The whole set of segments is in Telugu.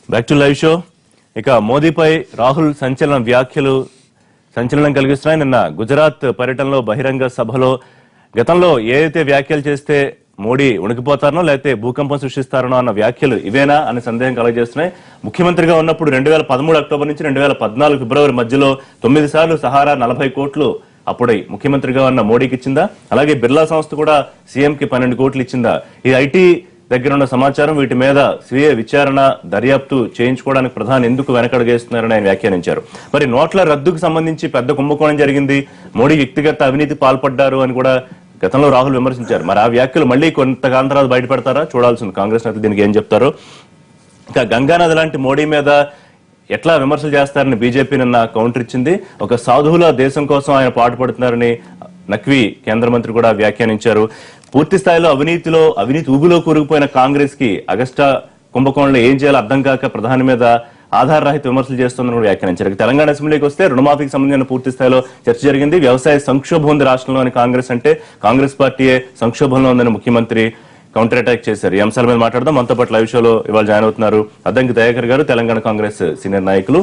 బ్యాక్ టు లైవ్ షో ఇక మోదీపై రాహుల్ సంచలన వ్యాఖ్యలు సంచలనం కలిగిస్తున్నాయి నిన్న గుజరాత్ పర్యటనలో బహిరంగ సభలో గతంలో ఏదైతే వ్యాఖ్యలు చేస్తే మోడీ ఉణికిపోతారనో లేకపోతే భూకంపం సృష్టిస్తారనో అన్న వ్యాఖ్యలు ఇవేనా అనే సందేహం కలగజేస్తున్నాయి ముఖ్యమంత్రిగా ఉన్నప్పుడు రెండు వేల పదమూడు అక్టోబర్ నుంచి రెండు వేల పద్నాలుగు ఫిబ్రవరి మధ్యలో తొమ్మిది సార్లు సహారా నలభై కోట్లు అప్పుడే ముఖ్యమంత్రిగా ఉన్న మోడీకి ఇచ్చిందా అలాగే బిర్లా సంస్థ కూడా సీఎం కి పన్నెండు కోట్లు ఇచ్చిందా ఈ ఐటీ దగ్గర ఉన్న సమాచారం వీటి మీద స్వీయ విచారణ దర్యాప్తు చేయించుకోవడానికి ప్రధాని ఎందుకు వెనకడుగేస్తున్నారని ఆయన వ్యాఖ్యానించారు మరి నోట్ల రద్దుకు సంబంధించి పెద్ద కుంభకోణం జరిగింది మోడీ వ్యక్తిగత అవినీతి పాల్పడ్డారు అని కూడా గతంలో రాహుల్ విమర్శించారు మరి ఆ వ్యాఖ్యలు మళ్ళీ కొంతకాలం తర్వాత బయటపెడతారా చూడాల్సింది కాంగ్రెస్ నేతలు దీనికి ఏం చెప్తారు ఇంకా గంగానది లాంటి మోడీ మీద ఎట్లా విమర్శలు చేస్తారని బీజేపీ నిన్న కౌంటర్ ఇచ్చింది ఒక సాధువుల దేశం కోసం ఆయన పాటుపడుతున్నారని నక్వీ కేంద్ర మంత్రి కూడా వ్యాఖ్యానించారు పూర్తి స్థాయిలో అవినీతిలో అవినీతి ఊబిలో కూరుకుపోయిన కాంగ్రెస్ కి అగస్టా కుంభకోణంలో ఏం చేయాలో అర్థం కాక ప్రధాని మీద ఆధారరహిత విమర్శలు చేస్తుందని కూడా వ్యాఖ్యానించారు ఇక తెలంగాణ అసెంబ్లీకి వస్తే రుణమాఫీకి సంబంధించిన పూర్తి స్థాయిలో చర్చ జరిగింది వ్యవసాయ సంక్షోభం ఉంది రాష్ట్రంలోని కాంగ్రెస్ అంటే కాంగ్రెస్ పార్టీయే సంక్షోభంలో ఉందని ముఖ్యమంత్రి కౌంటర్ అటాక్ చేశారు ఈ అంశాల మీద మాట్లాడదాం మనతో పాటు లైవ్ షోలో ఇవాళ జాయిన్ అవుతున్నారు అద్దంకి దయాకర్ గారు తెలంగాణ కాంగ్రెస్ సీనియర్ నాయకులు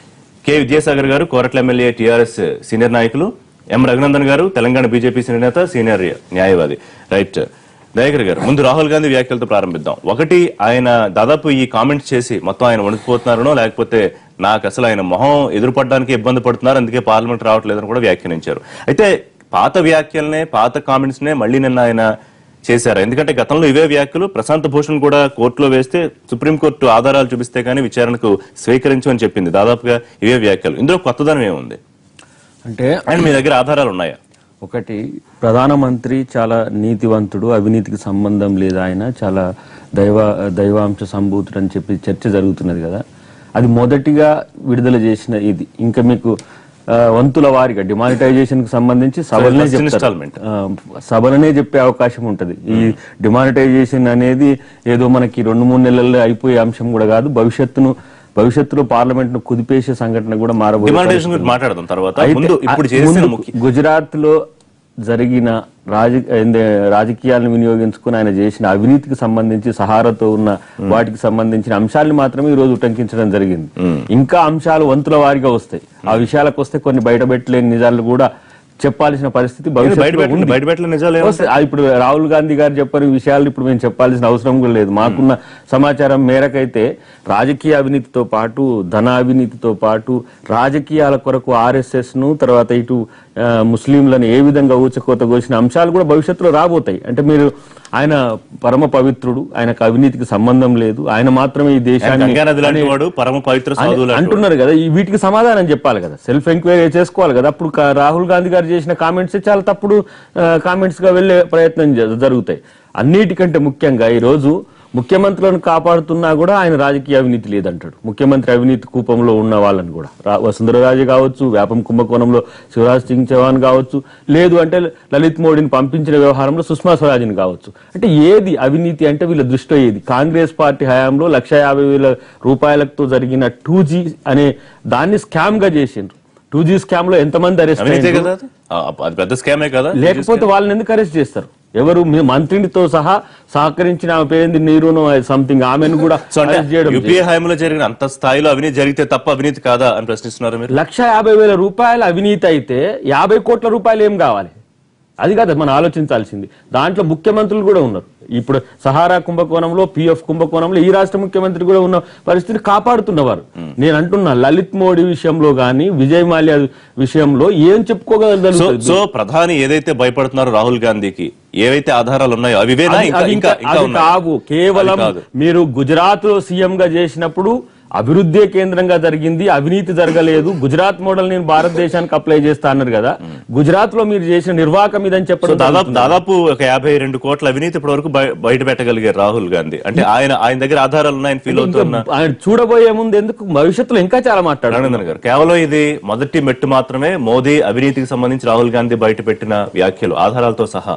K Vidyasagar garu Koratla MLA TRS senior నాయకులు M Raghunandan garu Telangana BJP senior నేత సీనియర్ న్యాయవాది రైట్ దయాకర్ గారు ముందు రాహుల్ గాంధీ వ్యాఖ్యలతో ప్రారంభిద్దాం ఒకటి ఆయన దాదాపు ఈ కామెంట్స్ చేసి మొత్తం ఆయన వణికిపోతున్నారనో లేకపోతే నాకు అసలు ఆయన మొహం ఎదురుపడడానికి ఇబ్బంది పడుతున్నారు అందుకే పార్లమెంట్ రావట్లేదని కూడా వ్యాఖ్యానించారు అయితే పాత వ్యాఖ్యలనే పాత కామెంట్స్ నే మళ్ళీ నిన్న ఆయన చేశారు ఎందుకంటే గతంలో ఇవే వ్యాఖ్యలు ప్రశాంత్ భూషణ్ కూడా కోర్టులో వేస్తే సుప్రీంకోర్టు ఆధారాలు చూపిస్తే కానీ విచారణకు స్వీకరించమని చెప్పింది దాదాపుగా ఇవే వ్యాఖ్యలు ఇందులో కొత్తదనం ఏముంది అంటే అండ్ మీ దగ్గర ఆధారాలు ఉన్నాయా ఒకటి ప్రధానమంత్రి చాలా నీతివంతుడు అవినీతికి సంబంధం లేదు ఆయన చాలా దైవ దైవాంశ సంభూతుడు అని చెప్పి చర్చ జరుగుతున్నది కదా అది మొదటిగా విడుదల చేసిన ఇది ఇంకా మీకు ఆ, వంతుల వారిగా డిమానిటైజేషన్ కి సంబంధించి సభలనే first చెప్తారు installment. ఆ, సభలనే చెప్పే అవకాశం ఉంటది ఈ డిమానిటైజేషన్ అనేది ఏదో మనకి రెండు మూడు నెలల్లో అయిపోయే అంశం కూడా కాదు భవిష్యత్తును భవిష్యత్తులో పార్లమెంట్ ను కుదిపేసే సంఘటన కూడా మారబోయే డిమాండేషన్ గురించి మాట్లాడదాం తర్వాత అయితే ముందు ఇప్పుడు ఆ- చేసిన ముందు ముఖ్య గుజరాత్ లో జరిగిన రాజ ఏందే రాజకీయాలను వినియోగించుకుని ఆయన చేసిన అవినీతికి సంబంధించి సహారాతో ఉన్న వాటికి సంబంధించిన అంశాలను మాత్రమే ఈ రోజు ఉటంకించడం జరిగింది ఇంకా అంశాలు వంతుల వారిగా వస్తాయి ఆ విషయాలకు వస్తే కొన్ని బయటపెట్టలేని నిజాలు కూడా చెప్పాల్సిన పరిస్థితి బయట భవిష్యత్తులో పెట్టండి ఉంది. బయట పెట్టిన నిజాలు ఏముంది? వస్తాయి. ఆ, ఇప్పుడు రాహుల్ గాంధీ గారు చెప్పిన విషయాలు ఇప్పుడు మేము చెప్పాల్సిన అవసరం కూడా లేదు మాకున్న సమాచారం మేరకైతే రాజకీయ అవినీతితో పాటు ధన అవినీతితో పాటు రాజకీయాల కొరకు ఆర్ఎస్ఎస్ ను తర్వాత ఇటు ఆ, ముస్లింలను ఏ విధంగా ఊచకోత కోసిన అంశాలు కూడా భవిష్యత్తులో రాబోతాయి అంటే మీరు ఆయన పరమ పవిత్రుడు ఆయనకు అవినీతికి సంబంధం లేదు ఆయన మాత్రమే ఈ దేశాన్ని గంగానది లాంటి వాడు పరమ పవిత్ర అని సాధువు లాంటి వాడు. అంటున్నారు కదా ఈ వీటికి సమాధానం చెప్పాలి కదా సెల్ఫ్ ఎంక్వైరీ చేసుకోవాలి కదా అప్పుడు కా- రాహుల్ గాంధీ గారు చేసిన కామెంట్స్ చాలా తప్పుడు కామెంట్స్ గా వెళ్లే ప్రయత్నం జ- జరుగుతాయి అన్నిటికంటే ముఖ్యంగా ఈ రోజు ముఖ్యమంత్రులను కాపాడుతున్నా కూడా ఆయన రాజకీయ అవినీతి లేదంటాడు ముఖ్యమంత్రి అవినీతి కూపంలో ఉన్న వాళ్ళని కూడా రా- వసుంధరరాజు కావచ్చు వ్యాపం కుంభకోణంలో శివరాజ్ సింగ్ చౌహాన్ కావచ్చు లేదు అంటే లలిత్ మోడీని పంపించిన వ్యవహారంలో సుష్మా స్వరాజ్ని కావచ్చు అంటే ఏది అవినీతి అంటే వీళ్ళ దృష్టిలో ఏది కాంగ్రెస్ పార్టీ హయాంలో లక్ష యాభై వేల రూపాయలతో జరిగిన టూ జీ అనే దాన్ని స్కామ్ గా చేసిండ్రు టూ జీ స్కామ్ లో ఎంతమంది అరెస్ట్ అవినీతే కదా అది? ఆ, అది పెద్ద స్కామే కదా లేకపోతే వాళ్ళని ఎందుకు అరెస్ట్ చేస్తారు ఎవరు మీ మంత్రినితో సహా సహకరించిన ఆమె పేరుంది నీరును సంథింగ్ ఆమెను కూడా సో అంటే అరెస్ట్ చేయడం యూపీఏ హయాంలో జరిగిన అంత స్థాయిలో అవినీతి జరిగితే తప్ప అవినీతి కాదా అని ప్రశ్నిస్తున్నారు మీరు లక్ష యాభై వేల రూపాయల అవినీతి అయితే యాభై కోట్ల రూపాయలు ఏం కావాలి అది కాదు మనం ఆలోచించాల్సింది దాంట్లో ముఖ్యమంత్రులు కూడా ఉన్నారు ఇప్పుడు సహారా కుంభకోణంలో పిఎఫ్ కుంభకోణంలో ఈ రాష్ట్ర ముఖ్యమంత్రి కూడా ఉన్న పరిస్థితిని కాపాడుతున్నవారు నేను అంటున్నా లలిత్ మోడీ విషయంలో గాని విజయ్ మాల్యా విషయంలో ఏం సో చెప్పుకోగలుగుతారు సో ప్రధాని ఏదైతే భయపడుతున్నారో రాహుల్ గాంధీకి ఏవైతే ఆధారాలు ఉన్నాయో అవి ఇవేనా అది- ఇంకా అది ఇంకా ఇంకా- ఇంకా అది ఉన్నాయా? కావు కేవలం అది కాదు. మీరు గుజరాత్ లో సీఎం గా చేసినప్పుడు అభివృద్ధి కేంద్రంగా జరిగింది అవినీతి జరగలేదు గుజరాత్ మోడల్ నేను భారతదేశానికి అప్లై చేస్తా అన్నారు కదా గుజరాత్ లో మీరు చేసిన నిర్వాహకం ఇదని సో చెప్పడం దాదాపు దాదాపు ఒక యాభై రెండు కోట్ల అవినీతి ఇప్పటి వరకు బయట పెట్టగలిగారు రాహుల్ గాంధీ అంటే ఆయన ఆయన దగ్గర ఆధారాలు ఉన్నాయని ఫీల్ అవుతున్నా ఆయన చూడబోయే ముందు ఎందుకు భవిష్యత్తులో ఇంకా చాలా మాట్లాడారు రఘునందన్ గారు కేవలం ఇది మొదటి మెట్టు మాత్రమే మోదీ అవినీతికి సంబంధించి రాహుల్ గాంధీ బయట పెట్టిన వ్యాఖ్యలు ఆధారాలతో సహా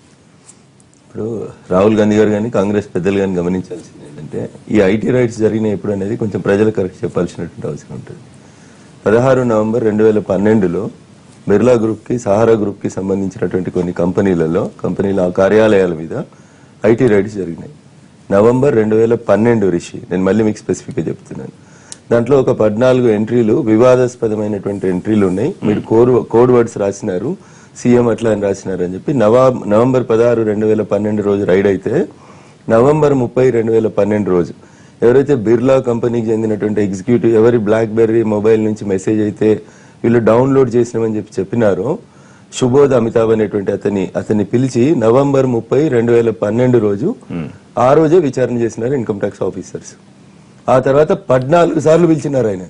ఇప్పుడు రాహుల్ గాంధీ గారు కానీ కాంగ్రెస్ పెద్దలు కానీ గమనించాల్సింది ఏంటంటే ఈ ఐటీ రైట్స్ జరిగిన ఎప్పుడు అనేది కొంచెం ప్రజలకు కరెక్ట్ చెప్పాల్సినటువంటి అవసరం ఉంటుంది పదహారు నవంబర్ రెండు వేల పన్నెండులో బిర్లా గ్రూప్కి సహారా గ్రూప్కి సంబంధించినటువంటి కొన్ని కంపెనీలలో కంపెనీల కార్యాలయాల మీద ఐటీ రైట్స్ జరిగినాయి నవంబర్ రెండు వేల పన్నెండు రిషి నేను మళ్ళీ మీకు స్పెసిఫిక్గా చెప్తున్నాను దాంట్లో ఒక పద్నాలుగు ఎంట్రీలు వివాదాస్పదమైనటువంటి ఎంట్రీలు ఉన్నాయి మీరు కోడ్ కోడ్ వర్డ్స్ రాసినారు సీఎం అట్లా అని రాసినారు అని చెప్పి నవా నవంబర్ పదహారు రెండు వేల పన్నెండు రోజు రైడ్ అయితే నవంబర్ ముప్పై రెండు వేల పన్నెండు రోజు ఎవరైతే బిర్లా కంపెనీకి చెందినటువంటి ఎగ్జిక్యూటివ్ ఎవరి బ్లాక్ బెర్రీ మొబైల్ నుంచి మెసేజ్ అయితే వీళ్ళు డౌన్లోడ్ చేసినామని చెప్పి చెప్పినారో శుభోద్ అమితాబ్ అనేటువంటి అతని అతన్ని పిలిచి నవంబర్ ముప్పై రెండు వేల పన్నెండు రోజు ఆ రోజే విచారణ చేసినారు ఇన్కమ్ ట్యాక్స్ ఆఫీసర్స్ ఆ తర్వాత పద్నాలుగు సార్లు పిలిచినారు ఆయన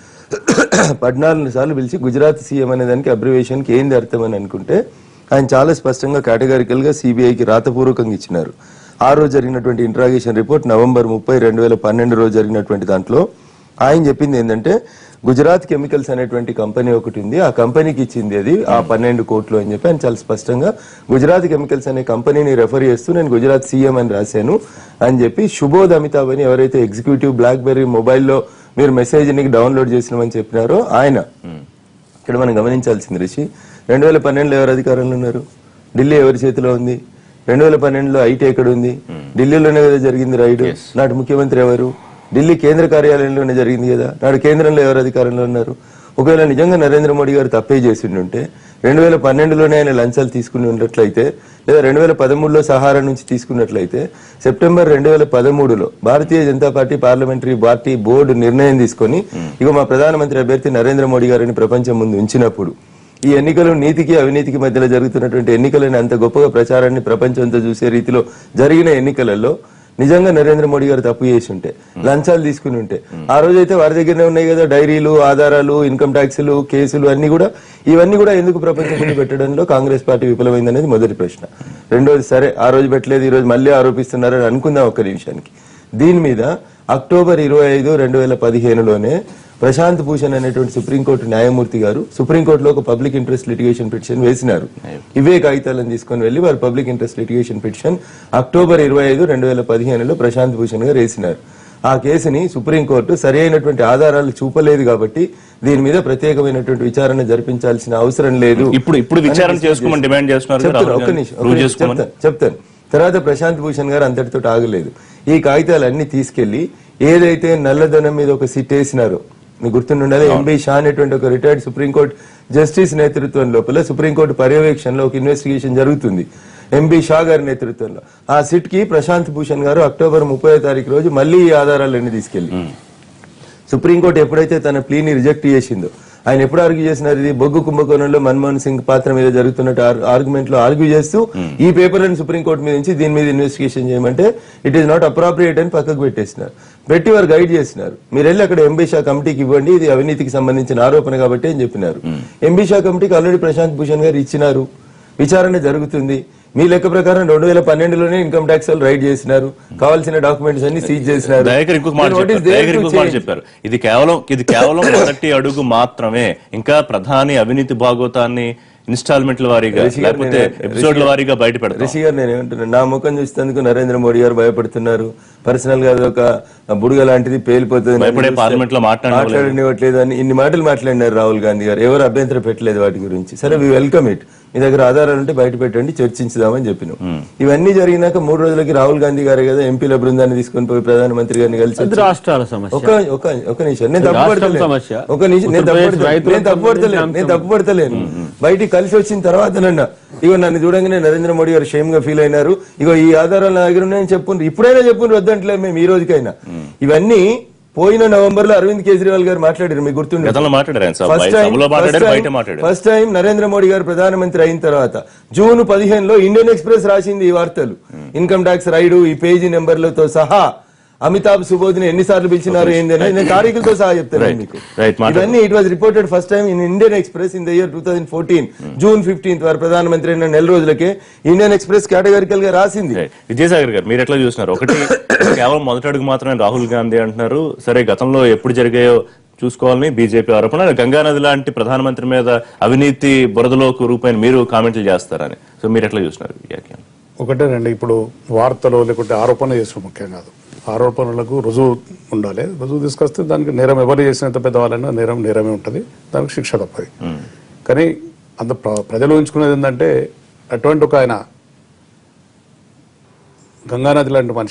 పద్నాలుగు సార్లు పిలిచి గుజరాత్ సీఎం అనే దానికి అబ్రివేషన్ కి ఏంది అర్థం అని అనుకుంటే ఆయన చాలా స్పష్టంగా కేటగారికల్ గా సిబిఐకి రాతపూర్వకంగా ఇచ్చినారు ఆ రోజు జరిగినటువంటి ఇంట్రాగేషన్ రిపోర్ట్ నవంబర్ ముప్పై రెండు వేల పన్నెండు రోజు జరిగినటువంటి దాంట్లో ఆయన చెప్పింది ఏంటంటే గుజరాత్ కెమికల్స్ అనేటువంటి కంపెనీ ఒకటి ఉంది ఆ కంపెనీకి ఇచ్చింది అది ఆ పన్నెండు కోట్లు అని చెప్పి ఆయన చాలా స్పష్టంగా గుజరాత్ కెమికల్స్ అనే కంపెనీని రెఫర్ చేస్తూ నేను గుజరాత్ సీఎం అని రాశాను అని చెప్పి శుభోద్ అమితాబ్ అని ఎవరైతే ఎగ్జిక్యూటివ్ బ్లాక్ బెర్రీ మొబైల్లో మీరు మెసేజ్ ని డౌన్లోడ్ చేసినామని చెప్పినారో ఆయన ఇక్కడ మనం గమనించాల్సింది రిషి రెండు వేల పన్నెండులో ఎవరు అధికారంలో ఉన్నారు ఢిల్లీ ఎవరి చేతిలో ఉంది రెండు వేల పన్నెండులో ఐటీ ఎక్కడ ఉంది ఢిల్లీలోనే కదా జరిగింది రైడ్ నాటి ముఖ్యమంత్రి ఎవరు ఢిల్లీ కేంద్ర కార్యాలయంలోనే జరిగింది కదా నాడు కేంద్రంలో ఎవరు అధికారంలో ఉన్నారు ఒకవేళ నిజంగా నరేంద్ర మోడీ గారు తప్పే చేసి ఉంటే రెండు వేల పన్నెండులోనే ఆయన లంచాలు తీసుకుని ఉన్నట్లయితే లేదా రెండు వేల పదమూడులో సహారా నుంచి తీసుకున్నట్లయితే సెప్టెంబర్ రెండు వేల పదమూడులో Bharatiya Janata party parliamentary party board నిర్ణయం తీసుకొని ఇక మా ప్రధానమంత్రి అభ్యర్థి నరేంద్ర మోడీ గారిని ప్రపంచం ముందు ఉంచినప్పుడు ఈ ఎన్నికలు నీతికి అవినీతికి మధ్యలో జరుగుతున్నటువంటి ఎన్నికలని అంత గొప్పగా ప్రచారాన్ని ప్రపంచంతో చూసే రీతిలో జరిగిన ఎన్నికలలో నిజంగా నరేంద్ర మోడీ గారు తప్పు చేసి ఉంటే లంచాలు తీసుకుని ఉంటే ఆ రోజైతే వారి దగ్గరనే ఉన్నాయి కదా డైరీలు ఆధారాలు ఇన్కమ్ ట్యాక్సులు కేసులు అన్ని కూడా ఇవన్నీ కూడా ఎందుకు ప్రపంచం ముందు పెట్టడంలో కాంగ్రెస్ పార్టీ విఫలమైంది అనేది మొదటి ప్రశ్న రెండోది సరే ఆ రోజు పెట్టలేదు ఈ రోజు మళ్ళీ ఆరోపిస్తున్నారని అనుకుందాం ఒక్క నిమిషానికి దీని మీద అక్టోబర్ ఇరవై ఐదు రెండు వేల పదిహేనులోనే ప్రశాంత్ భూషణ్ అనేటువంటి సుప్రీంకోర్టు న్యాయమూర్తి గారు సుప్రీంకోర్టులో ఒక పబ్లిక్ ఇంట్రెస్ట్ లిటిగేషన్ పిటిషన్ వేసినారు ఇవే కాగితాలను తీసుకొని వెళ్లి వారు public interest litigation petition October ఇరవై ఐదు రెండు వేల పదిహేనులో ప్రశాంత్ భూషణ్ గారు వేసినారు ఆ కేసుని సుప్రీంకోర్టు సరి అయినటువంటి ఆధారాలు చూపలేదు కాబట్టి దీని మీద ప్రత్యేకమైనటువంటి విచారణ జరిపించాల్సిన అవసరం లేదు ఇప్పుడు ఇప్పుడు విచారణ అని చేసుకోమని డిమాండ్ చేస్తున్నారు కదా చెప్తాను, రాహుల్ ఒక్క గాంధీ. నిమిషం, ఒక్క ప్రూవ్ నిమిషం, చేసుకోమని చెప్తాను చెప్తాను తర్వాత ప్రశాంత్ భూషణ్ గారు అంతటితో ఆగలేదు ఈ కాగితాలన్నీ తీసుకెళ్లి ఏదైతే నల్లధనం మీద ఒక సిట్ వేసినారో మీకు గుర్తుండాలి ఎంబీ షా అనేటువంటి ఒక రిటైర్డ్ సుప్రీంకోర్టు జస్టిస్ నేతృత్వం లోపల సుప్రీంకోర్టు పర్యవేక్షణలో ఒక ఇన్వెస్టిగేషన్ జరుగుతుంది ఎంబీ షా గారి నేతృత్వంలో ఆ సిట్ కి ప్రశాంత్ భూషణ్ గారు అక్టోబర్ ముప్పై తారీఖు రోజు మళ్ళీ ఈ ఆధారాలన్నీ తీసుకెళ్లి సుప్రీంకోర్టు ఎప్పుడైతే తన ప్లీని రిజెక్ట్ చేసిందో ఆయన ఎప్పుడు ఆర్గ్యూ చేసినారు ఇది బొగ్గు కుంభకోణంలో మన్మోహన్ సింగ్ పాత్ర మీద జరుగుతున్నట్టు ఆర్గ్యుమెంట్ లో ఆర్గ్యూ చేస్తూ ఈ పేపర్లను సుప్రీంకోర్టు మీద నుంచి దీని మీద ఇన్వెస్టిగేషన్ చేయమంటే ఇట్ ఈస్ నాట్ అప్రాప్రియేట్ అని పక్కకు పెట్టేసినారు పెట్టి వారు గైడ్ చేసినారు మీరు వెళ్ళి అక్కడ ఎంబీ షా కమిటీకి ఇవ్వండి ఇది అవినీతికి సంబంధించిన ఆరోపణ కాబట్టి అని చెప్పినారు ఎంబీ షా కమిటీకి ఆల్రెడీ ప్రశాంత్ భూషణ్ గారు ఇచ్చినారు విచారణ జరుగుతుంది మీ లెక్క ప్రకారం రెండు వేల పన్నెండులోనే ఇన్కమ్ ట్యాక్స్ వాళ్ళు రైడ్ చేసినారు కావాల్సిన డాక్యుమెంట్స్ అన్ని సీజ్ చేసినారు దయాకర్ ఇంకొక మాట Then what is చెప్పారు there దయాకర్ to ఇంకొక మాట change? చెప్పారు ఇది కేవలం ఇది కేవలం మొదటి అడుగు మాత్రమే ఇంకా ప్రధాని అవినీతి భాగోతాన్ని ఇన్స్టాల్మెంట్ల వారీగా రిషి గారు లేకపోతే నేను- ఎపిసోడ్ల వారీగా బయట పెడతాం రిషి గారు నేను ఏమంటున్నాను నా ముఖం చూసేందుకు నరేంద్ర మోడీ గారు భయపడుతున్నారు పర్సనల్ గా ఒక బుడుగ లాంటిది పేలిపోతుంది నన్ను భయపడే చూస్తే పార్లమెంట్ లో మాట్లాడనివ్వలేదు. మాట్లాడనివ్వట్లేదు అని ఇన్ని మాటలు మాట్లాడినారు రాహుల్ గాంధీ గారు ఎవరు అభ్యంతరం పెట్టలేదు వాటి గురించి సరే వి వెల్కమ్ ఇట్ మీ దగ్గర ఆధారాలు ఉంటే బయట పెట్టండి చర్చించుదామని చెప్పినాం ఇవన్నీ జరిగినాక మూడు రోజులకి రాహుల్ గాంధీ గారే కదా ఎంపీల బృందాన్ని తీసుకొని పోయి ప్రధానమంత్రి గారిని కలిసి అది వచ్చి- రాష్ట్రాల సమస్య ఒక ఒక ఒక నిమిషం నేను రాష్ట్రం తప్పుపడతలేను సమస్య. ఒక నిమిషం నేను ఉత్తరప్రదేశ్ తప్పుపడతలేను రైతులకు నేను తప్పుపడతలేను సంబంధించిన నేను తప్పుపడతలేను బయటికి కలిసి వచ్చిన తర్వాత నన్న ఇగో నన్ను చూడంగానే నరేంద్ర మోడీ గారు షేమ్ గా ఫీల్ అయినారు ఇగో ఈ ఆధారాలు నా దగ్గర ఉన్నాయని చెప్పుండ్రు ఇప్పుడైనా చెప్పుండ్రు వద్దంటలే మేము ఈ రోజుకైనా ఇవన్నీ పోయిన నవంబర్ లో అరవింద్ కేజ్రీవాల్ గారు మాట్లాడారు మీకు గుర్తుండే గతంలో మాట్లాడారు ఆయన సభ- ఫస్ట్ టైం సభలో మాట్లాడారు బయట మాట్లాడారు ఫస్ట్ టైం నరేంద్ర మోడీ గారు ప్రధానమంత్రి అయిన తర్వాత జూన్ పదిహేనులో ఇండియన్ ఎక్స్ప్రెస్ రాసింది ఈ వార్తలు ఇన్కమ్ ట్యాక్స్ రైడు ఈ పేజీ నెంబర్లతో సహా అమితాబ్ సుబోధ్ని ఎన్నిసార్లు పిలిచినారు ఏంది అనేది నేను తారీఖులతో సహా చెప్తాను Right. మీకు Right, మాట్లాడు. ఇవన్నీ it was reported first time in Indian express in the year two thousand fourteen June fifteenth వారు ప్రధానమంత్రి అయిన నెల రోజులకే ఇండియన్ ఎక్స్ప్రెస్ కేటగారికల్ గా రాసింది Right. విజయసాగర్ గారు మీరు ఎట్లా చూస్తున్నారు ఒకటి కేవలం మొదటి అడుగు మాత్రమే రాహుల్ గాంధీ అంటున్నారు సరే గతంలో ఎప్పుడు జరిగాయో చూసుకోవాలని బీజేపీ ఆరోపణ గంగానది లాంటి ప్రధానమంత్రి మీద అవినీతి బురదలో కూరుకుపోయిన మీరు కామెంట్లు చేస్తారని సో మీరు ఎట్లా చూస్తున్నారు ఈ వ్యాఖ్యానం ఒకటే రండి ఇప్పుడు వార్తలు లేకుంటే ఆరోపణ చేసిన ముఖ్యం కాదు ఆరోపణలకు రుజువు ఉండాలి రుజువు తీసుకొస్తే దానికి నేరం ఎవరు చేసినంత పెద్దవాళ్ళైనా నేరం నేరమే ఉంటుంది దానికి శిక్ష తప్పది కానీ అంత ప్ర- ప్రజలు ఉంచుకునేది ఏంటంటే అటువంటి ఒక ఆయన గంగానది లాంటి మనిషే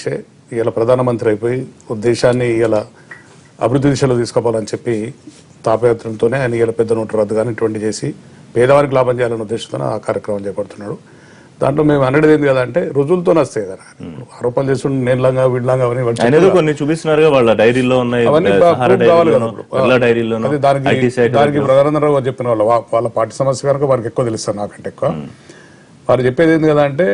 ఇలా ప్రధానమంత్రి అయిపోయి దేశాన్ని ఇలా అభివృద్ధి దిశలో తీసుకుపోవాలని చెప్పి తాపయాత్రంతోనే ఆయన ఇలా పెద్ద నోటు రద్దు కానీ ఇటువంటి చేసి పేదవారికి లాభం చేయాలనే ఉద్దేశంతో ఆ కార్యక్రమం చేపడుతున్నాడు దాంట్లో మేము అనేది ఏంది కదా అంటే రుజువులతో వస్తాయి కదా ఆరోపణలు చేస్తుండే నేను లంగా వీళ్ళంగా అవన్నీ వాళ్ళు ఆయన ఏదో కొన్ని చూపిస్తున్నారు వాళ్ళ డైరీలో ఉన్నాయి అవన్నీ సహారా proof కావాలి కదా డైరీలోనూ ఇప్పుడు. బిర్లా డైరీలోనూ అది దానికి ఐటీ శాఖ దానికి ప్రధానంగా గారు చెప్పిన వాళ్ళు వా- వాళ్ళ పార్టీ సమస్య కనుక వారికి ఎక్కువ తెలుస్తారు నాకంటే ఎక్కువ వారు చెప్పేది ఏంది కదా అంటే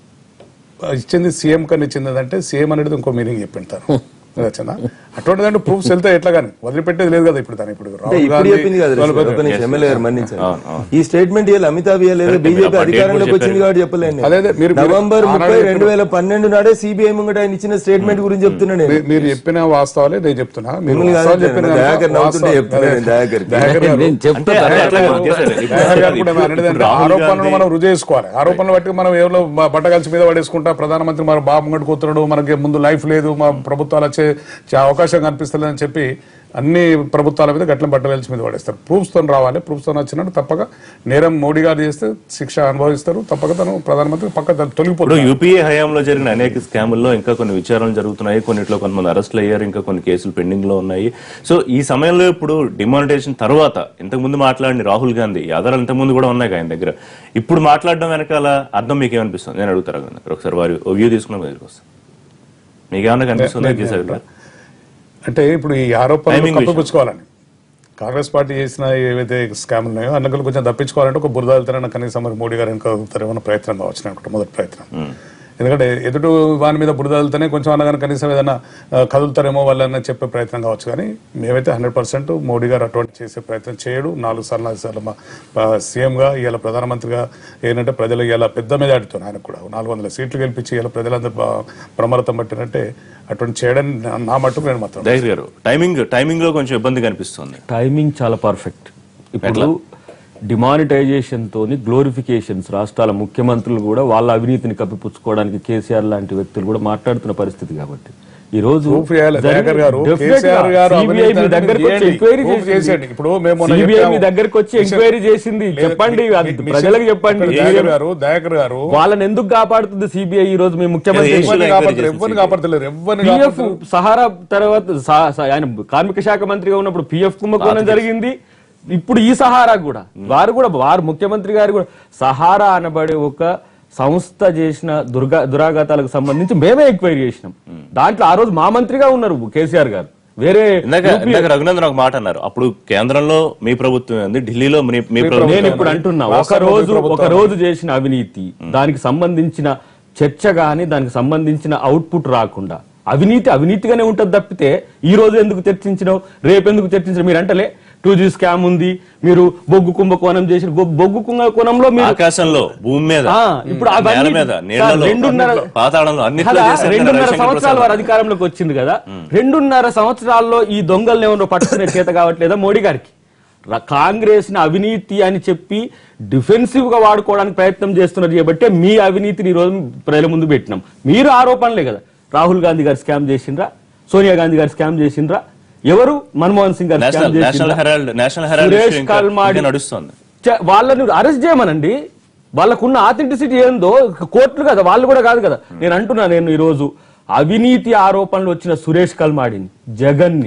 ఇచ్చింది సీఎం కన్నా ఇచ్చింది అంటే సీఎం అనేది ఇంకో మీనింగ్ చెప్పింటారు వచ్చిందా అటువంటిది అంటే ప్రూఫ్స్ వెళ్తే ఎట్లా కానీ వదిలిపెట్టేది లేదు కదా ఇప్పుడు దాని ఇప్పుడు అంటే రాహుల్ ఇప్పుడు గాంధీ చెప్పింది కాదు వాళ్ళు ఒక నిమిషం ఎమ్మెల్యే గారు మన్నించండి అవును, అవును. ఈ స్టేట్మెంట్ ఇవ్వాలి అమితాబ్ ఇవ్వలేదు Correct. బీజేపీ మీరు ఆ date అధికారంలోకి కూడా వచ్చింది కాబట్టి చెప్పలేను నేను. అదే, అదే, మీరు- మీరు నవంబర్ ఆనాడు ముప్పై చెప్పిన- రెండు వేల పన్నెండు నాడే సిబిఐ ముంగట ఆయన ఇచ్చిన స్టేట్మెంట్ గురించి చెప్తున్నా నేను మీ- మీరు చెప్పిన వాస్తవాలే నేను చెప్తున్నా మీరు మిమ్మల్ని వాస్తవాలు కాదు చెప్పిన నేను కనుక దయాకర్ నవ్వుతుంటే వాస్తవాలు- చెప్తున్నా నేను దయాకర్కి. దయాకర్ గారు- నేను అంటే చెప్తా అదే అట్లా కాదు. చేశారు. ఇప్పుడు దయాకర్ గారు కూడా ఇప్పుడు- అనేది ఇప్పుడు ఏంటంటే రాహుల్ ఆరోపణలు గాంధీ- మనం రుజువు చేసుకోవాలి ఆరోపణలు బట్టి మనం ఎవరో బ- బట్టగలిసి మీద పడేసుకుంటా ప్రధానమంత్రి మన బాబు ముంగడు కూతున్నాడు మనకి ముందు లైఫ్ లేదు మా ప్రభుత్వాలు వచ్చే చే- అవకాశం కనిపిస్తలేదని చెప్పి అన్ని ప్రభుత్వాల మీద గట్ల బట్టగలిసి మీద పడేస్తారు ప్రూఫ్స్ తో రావాలి ప్రూఫ్స్ తో వచ్చినట్టు తప్పక నేరం మోడీ గారు చేస్తే శిక్ష అనుభవిస్తారు తప్పక తను ప్రధానమంత్రి పక్క ఇప్పుడు తొలగిపోతుంది యూపీఏ హయాంలో జరిగిన అనేక స్కాముల్లో ఇంకా కొన్ని విచారణలు జరుగుతున్నాయి కొన్నిట్లో కొంతమంది అరెస్టులు అయ్యారు ఇంకా కొన్ని కేసులు పెండింగ్ లో ఉన్నాయి సో ఈ సమయంలో ఇప్పుడు డిమానిటేషన్ తర్వాత ఇంతకు ముందు మాట్లాడిన రాహుల్ గాంధీ ఈ ఆధారాలు ఇంతకు ముందు కూడా ఉన్నాయి ఆయన దగ్గర ఇప్పుడు మాట్లాడడం వెనకాల అర్థం మీకు ఏమనిపిస్తుంది నేను అడుగుతారు రఘునందన్. ఒకసారి వారి వ్యూ తీసుకున్న దగ్గరికి వస్తాను మీకేమన్నా కనిపిస్తుందా కేసీఆర్ గారు అంటే ఇప్పుడు ఈ ఆరోపణలు Timing కప్పిపుచ్చుకోవాలని కాంగ్రెస్ పార్టీ చేసిన ఏవైతే స్కామ్ ఉన్నాయో అన్నకలు కొంచెం తప్పించుకోవాలంటే ఒక బురద వెళ్తారని కనీసం మరి మోడీ గారు వెనక వెళ్తారేమో ప్రయత్నం కావచ్చు అనుకుంటా మొదటి ప్రయత్నం ఎందుకంటే ఎదుటి వాని మీద బురద వెళ్తేనే కొంచెం అన్నగాని కనీసం ఏదైనా ఆ, కదులుతారేమో వాళ్ళని చెప్పే ప్రయత్నం కావచ్చు కానీ మేమైతే హండ్రెడ్ పర్సెంట్ మోడీ గారు అటువంటి చేసే ప్రయత్నం చేయడు నాలుగు సార్లు నాలుగు సార్లు మా సీఎంగా ఇవాళ ప్రధానమంత్రిగా ఏంటంటే ప్రజలు ఇవాళ పెద్ద మెజార్టీతో ఆయనకు కూడా నాలుగు వందల సీట్లు గెలిపించి ఇవాళ ప్రజలందరూ బా- ప్రమరతం పట్టినట్టే అటువంటి చేయడం నా- నా మట్టుకు నేను మాత్రం దైర్ గారు టైమింగ్ టైమింగ్ లో కొంచెం ఇబ్బంది కనిపిస్తుంది టైమింగ్ చాలా పర్ఫెక్ట్ ఇప్పుడు డిమానిటైజేషన్ తోని గ్లోరిఫికేషన్స్ రాష్ట్రాల ముఖ్యమంత్రులు కూడా వాళ్ళ అవినీతిని కప్పిపుచ్చుకోవడానికి కేసీఆర్ లాంటి వ్యక్తులు కూడా మాట్లాడుతున్న పరిస్థితి కాబట్టి ఈ రోజు ప్రూఫ్ చేయాలి జరిగిన- దయాకర్ గారు Definitely కేసీఆర్ గారు CBI అవినీతి మీ దగ్గరకు వచ్చి చేయండి. ఎంక్వైరీ ప్రూఫ్ చేసేయండి. ఇప్పుడు మేము మొన్న సిబిఐ మీ చెప్పాము. దగ్గరకు వచ్చి మిషన్- ఎంక్వైరీ చేసింది లేదు, చెప్పండి మీ- అది మీ- ప్రజలకు చెప్పండి ఇక్కడ దయాకర్ గారు దయాకర్ గారు వాళ్ళని ఎందుకు కాపాడుతుంది సిబిఐ ఈ రోజు మీ ముఖ్యమంత్రి ఏ- ఎవరిని ఎంక్వైరీ కాపాడతారు చేసింది ఎవరిని కాపాడతలేరు ఎవరిని పిఎఫ్ కాపాడతారు సహారా తర్వాత సా- సా- ఆయన కార్మిక శాఖ మంత్రిగా ఉన్నప్పుడు పిఎఫ్ కుంభకోణం జరిగింది ఇప్పుడు ఈ సహారా కూడా వారు కూడా వారు ముఖ్యమంత్రి గారు కూడా సహారా అనబడే ఒక సంస్థ చేసిన దుర్గా దురాఘాతాలకు సంబంధించి మేమే ఎంక్వైరీ చేసినాం దాంట్లో ఆ రోజు మా మంత్రిగా ఉన్నారు కేసీఆర్ గారు వేరే ఇందాక ఇందాక రఘునందన్ ఒక మాట అన్నారు అప్పుడు కేంద్రంలో మీ ప్రభుత్వం ఉంది ఢిల్లీలో మీ మీ ప్రభుత్వం నేను ఇప్పుడు అంటున్నా ఒక రాష్ట్రంలో రోజు ప్రభుత్వం ఒక రోజు చేసిన అవినీతి దానికి సంబంధించిన చర్చ గాని దానికి సంబంధించిన అవుట్పుట్ రాకుండా అవినీతి అవినీతిగానే ఉంటది తప్పితే ఈ రోజు ఎందుకు చర్చించినావు రేపు ఎందుకు చర్చించిన మీరు అంటలే టూ జీ స్కామ్ ఉంది మీరు బొగ్గు కుంభకోణం చేసిన బొ- బొగ్గు కుంభకోణంలో మీరు ఆకాశంలో భూమి మీద ఆ, ఇప్పుడు నేల అవన్నీ మీద నీళ్లలో రెండున్నర పాతాళంలో అన్నిట్లో కదా, చేశారు కదా రెండున్నర రవిశంకర్ సంవత్సరాలు ప్రసాద్. వారు అధికారంలోకి వచ్చింది కదా రెండున్నర సంవత్సరాల్లో ఈ దొంగల్ని ఎవరో పట్టుకునే చేత కావట్లేదా మోడీ గారికి ర- కాంగ్రెస్ ని అవినీతి అని చెప్పి డిఫెన్సివ్ గా వాడుకోవడానికి ప్రయత్నం చేస్తున్నారు కాబట్టి మీ అవినీతిని ఈ రోజు ప్రజల ముందు పెట్టినాం మీరు ఆరోపణలే కదా రాహుల్ గాంధీ గారు స్కామ్ చేసిండ్రా సోనియా గాంధీ గారు స్కామ్ చేసిండ్రా ఎవరు Manmohan Singh garu national scam national చేసిండ్రా herald national herald Suresh issue ఇంకా- కల్మాడి ఇంకా నడుస్తుంది చ- వాళ్ళని అరెస్ట్ చేయమనండి వాళ్ళకున్న ఆథెంటిసిటీ ఏందో కోర్టులు కదా వాళ్ళు కూడా కాదు కదా నేను అంటున్నా నేను ఈరోజు అవినీతి ఆరోపణలు వచ్చిన సురేష్ కల్మాడిని జగన్ని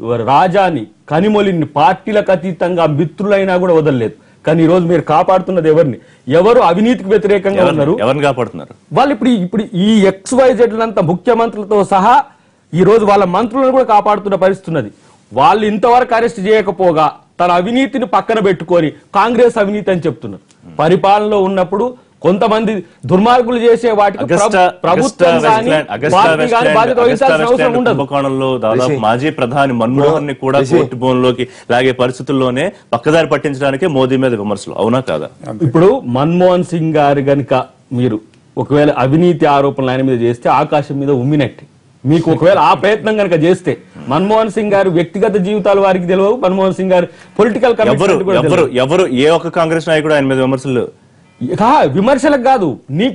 రాజాని కనిమొలిని పార్టీలకు అతీతంగా మిత్రులైనా కూడా వదలలేదు కానీ ఈ రోజు మీరు కాపాడుతున్నది ఎవరిని ఎవరు అవినీతికి వ్యతిరేకంగా ఉన్నారు ఎవరిని- ఎవరిని కాపాడుతున్నారు వాళ్ళు ఇప్పుడు ఈ- ఇప్పుడు ఈ ఎక్స్ అంతా ముఖ్యమంత్రులతో సహా ఈ రోజు వాళ్ళ మంత్రులను కూడా కాపాడుతున్న పరిస్థితి ఉన్నది వాళ్ళు ఇంతవరకు అరెస్ట్ చేయకపోగా తన అవినీతిని పక్కన పెట్టుకొని కాంగ్రెస్ అవినీతి అని చెప్తున్నారు పరిపాలనలో ఉన్నప్పుడు కొంతమంది దుర్మార్గులు చేసే వాటికి అగస్టా ప్రభు- అగస్టా ప్రభుత్వం కానీ వెస్ట్లాండ్ అగస్టా పార్టీ కానీ వెస్ట్లాండ్ బాధ్యత అగస్టా వహించాల్సిన అవసరం వెస్ట్లాండ్ ఉండదు కుంభకోణంలో దాదాపు మాజీ ప్రధాని మన్మోహన్ ని కూడా కోర్టు భవన్లోకి లాగే పరిస్థితుల్లోనే పక్కదారి పట్టించడానికే మోదీ మీద విమర్శలు అవునా కాదా ఇప్పుడు మన్మోహన్ సింగ్ గారు గనుక మీరు ఒకవేళ అవినీతి ఆరోపణలు ఆయన మీద చేస్తే ఆకాశం మీద ఉమ్మినట్టే మీకు ఒకవేళ ఆ ప్రయత్నం కనుక చేస్తే మన్మోహన్ సింగ్ గారు వ్యక్తిగత జీవితాలు వారికి తెలియవు మన్మోహన్ సింగ్ గారు పొలిటికల్ ఎవరు ఎవరు ఎవరు ఏ ఒక్క కాంగ్రెస్ నాయకుడు ఆయన మీద విమర్శలు కా- విమర్శలకు కాదు నీకు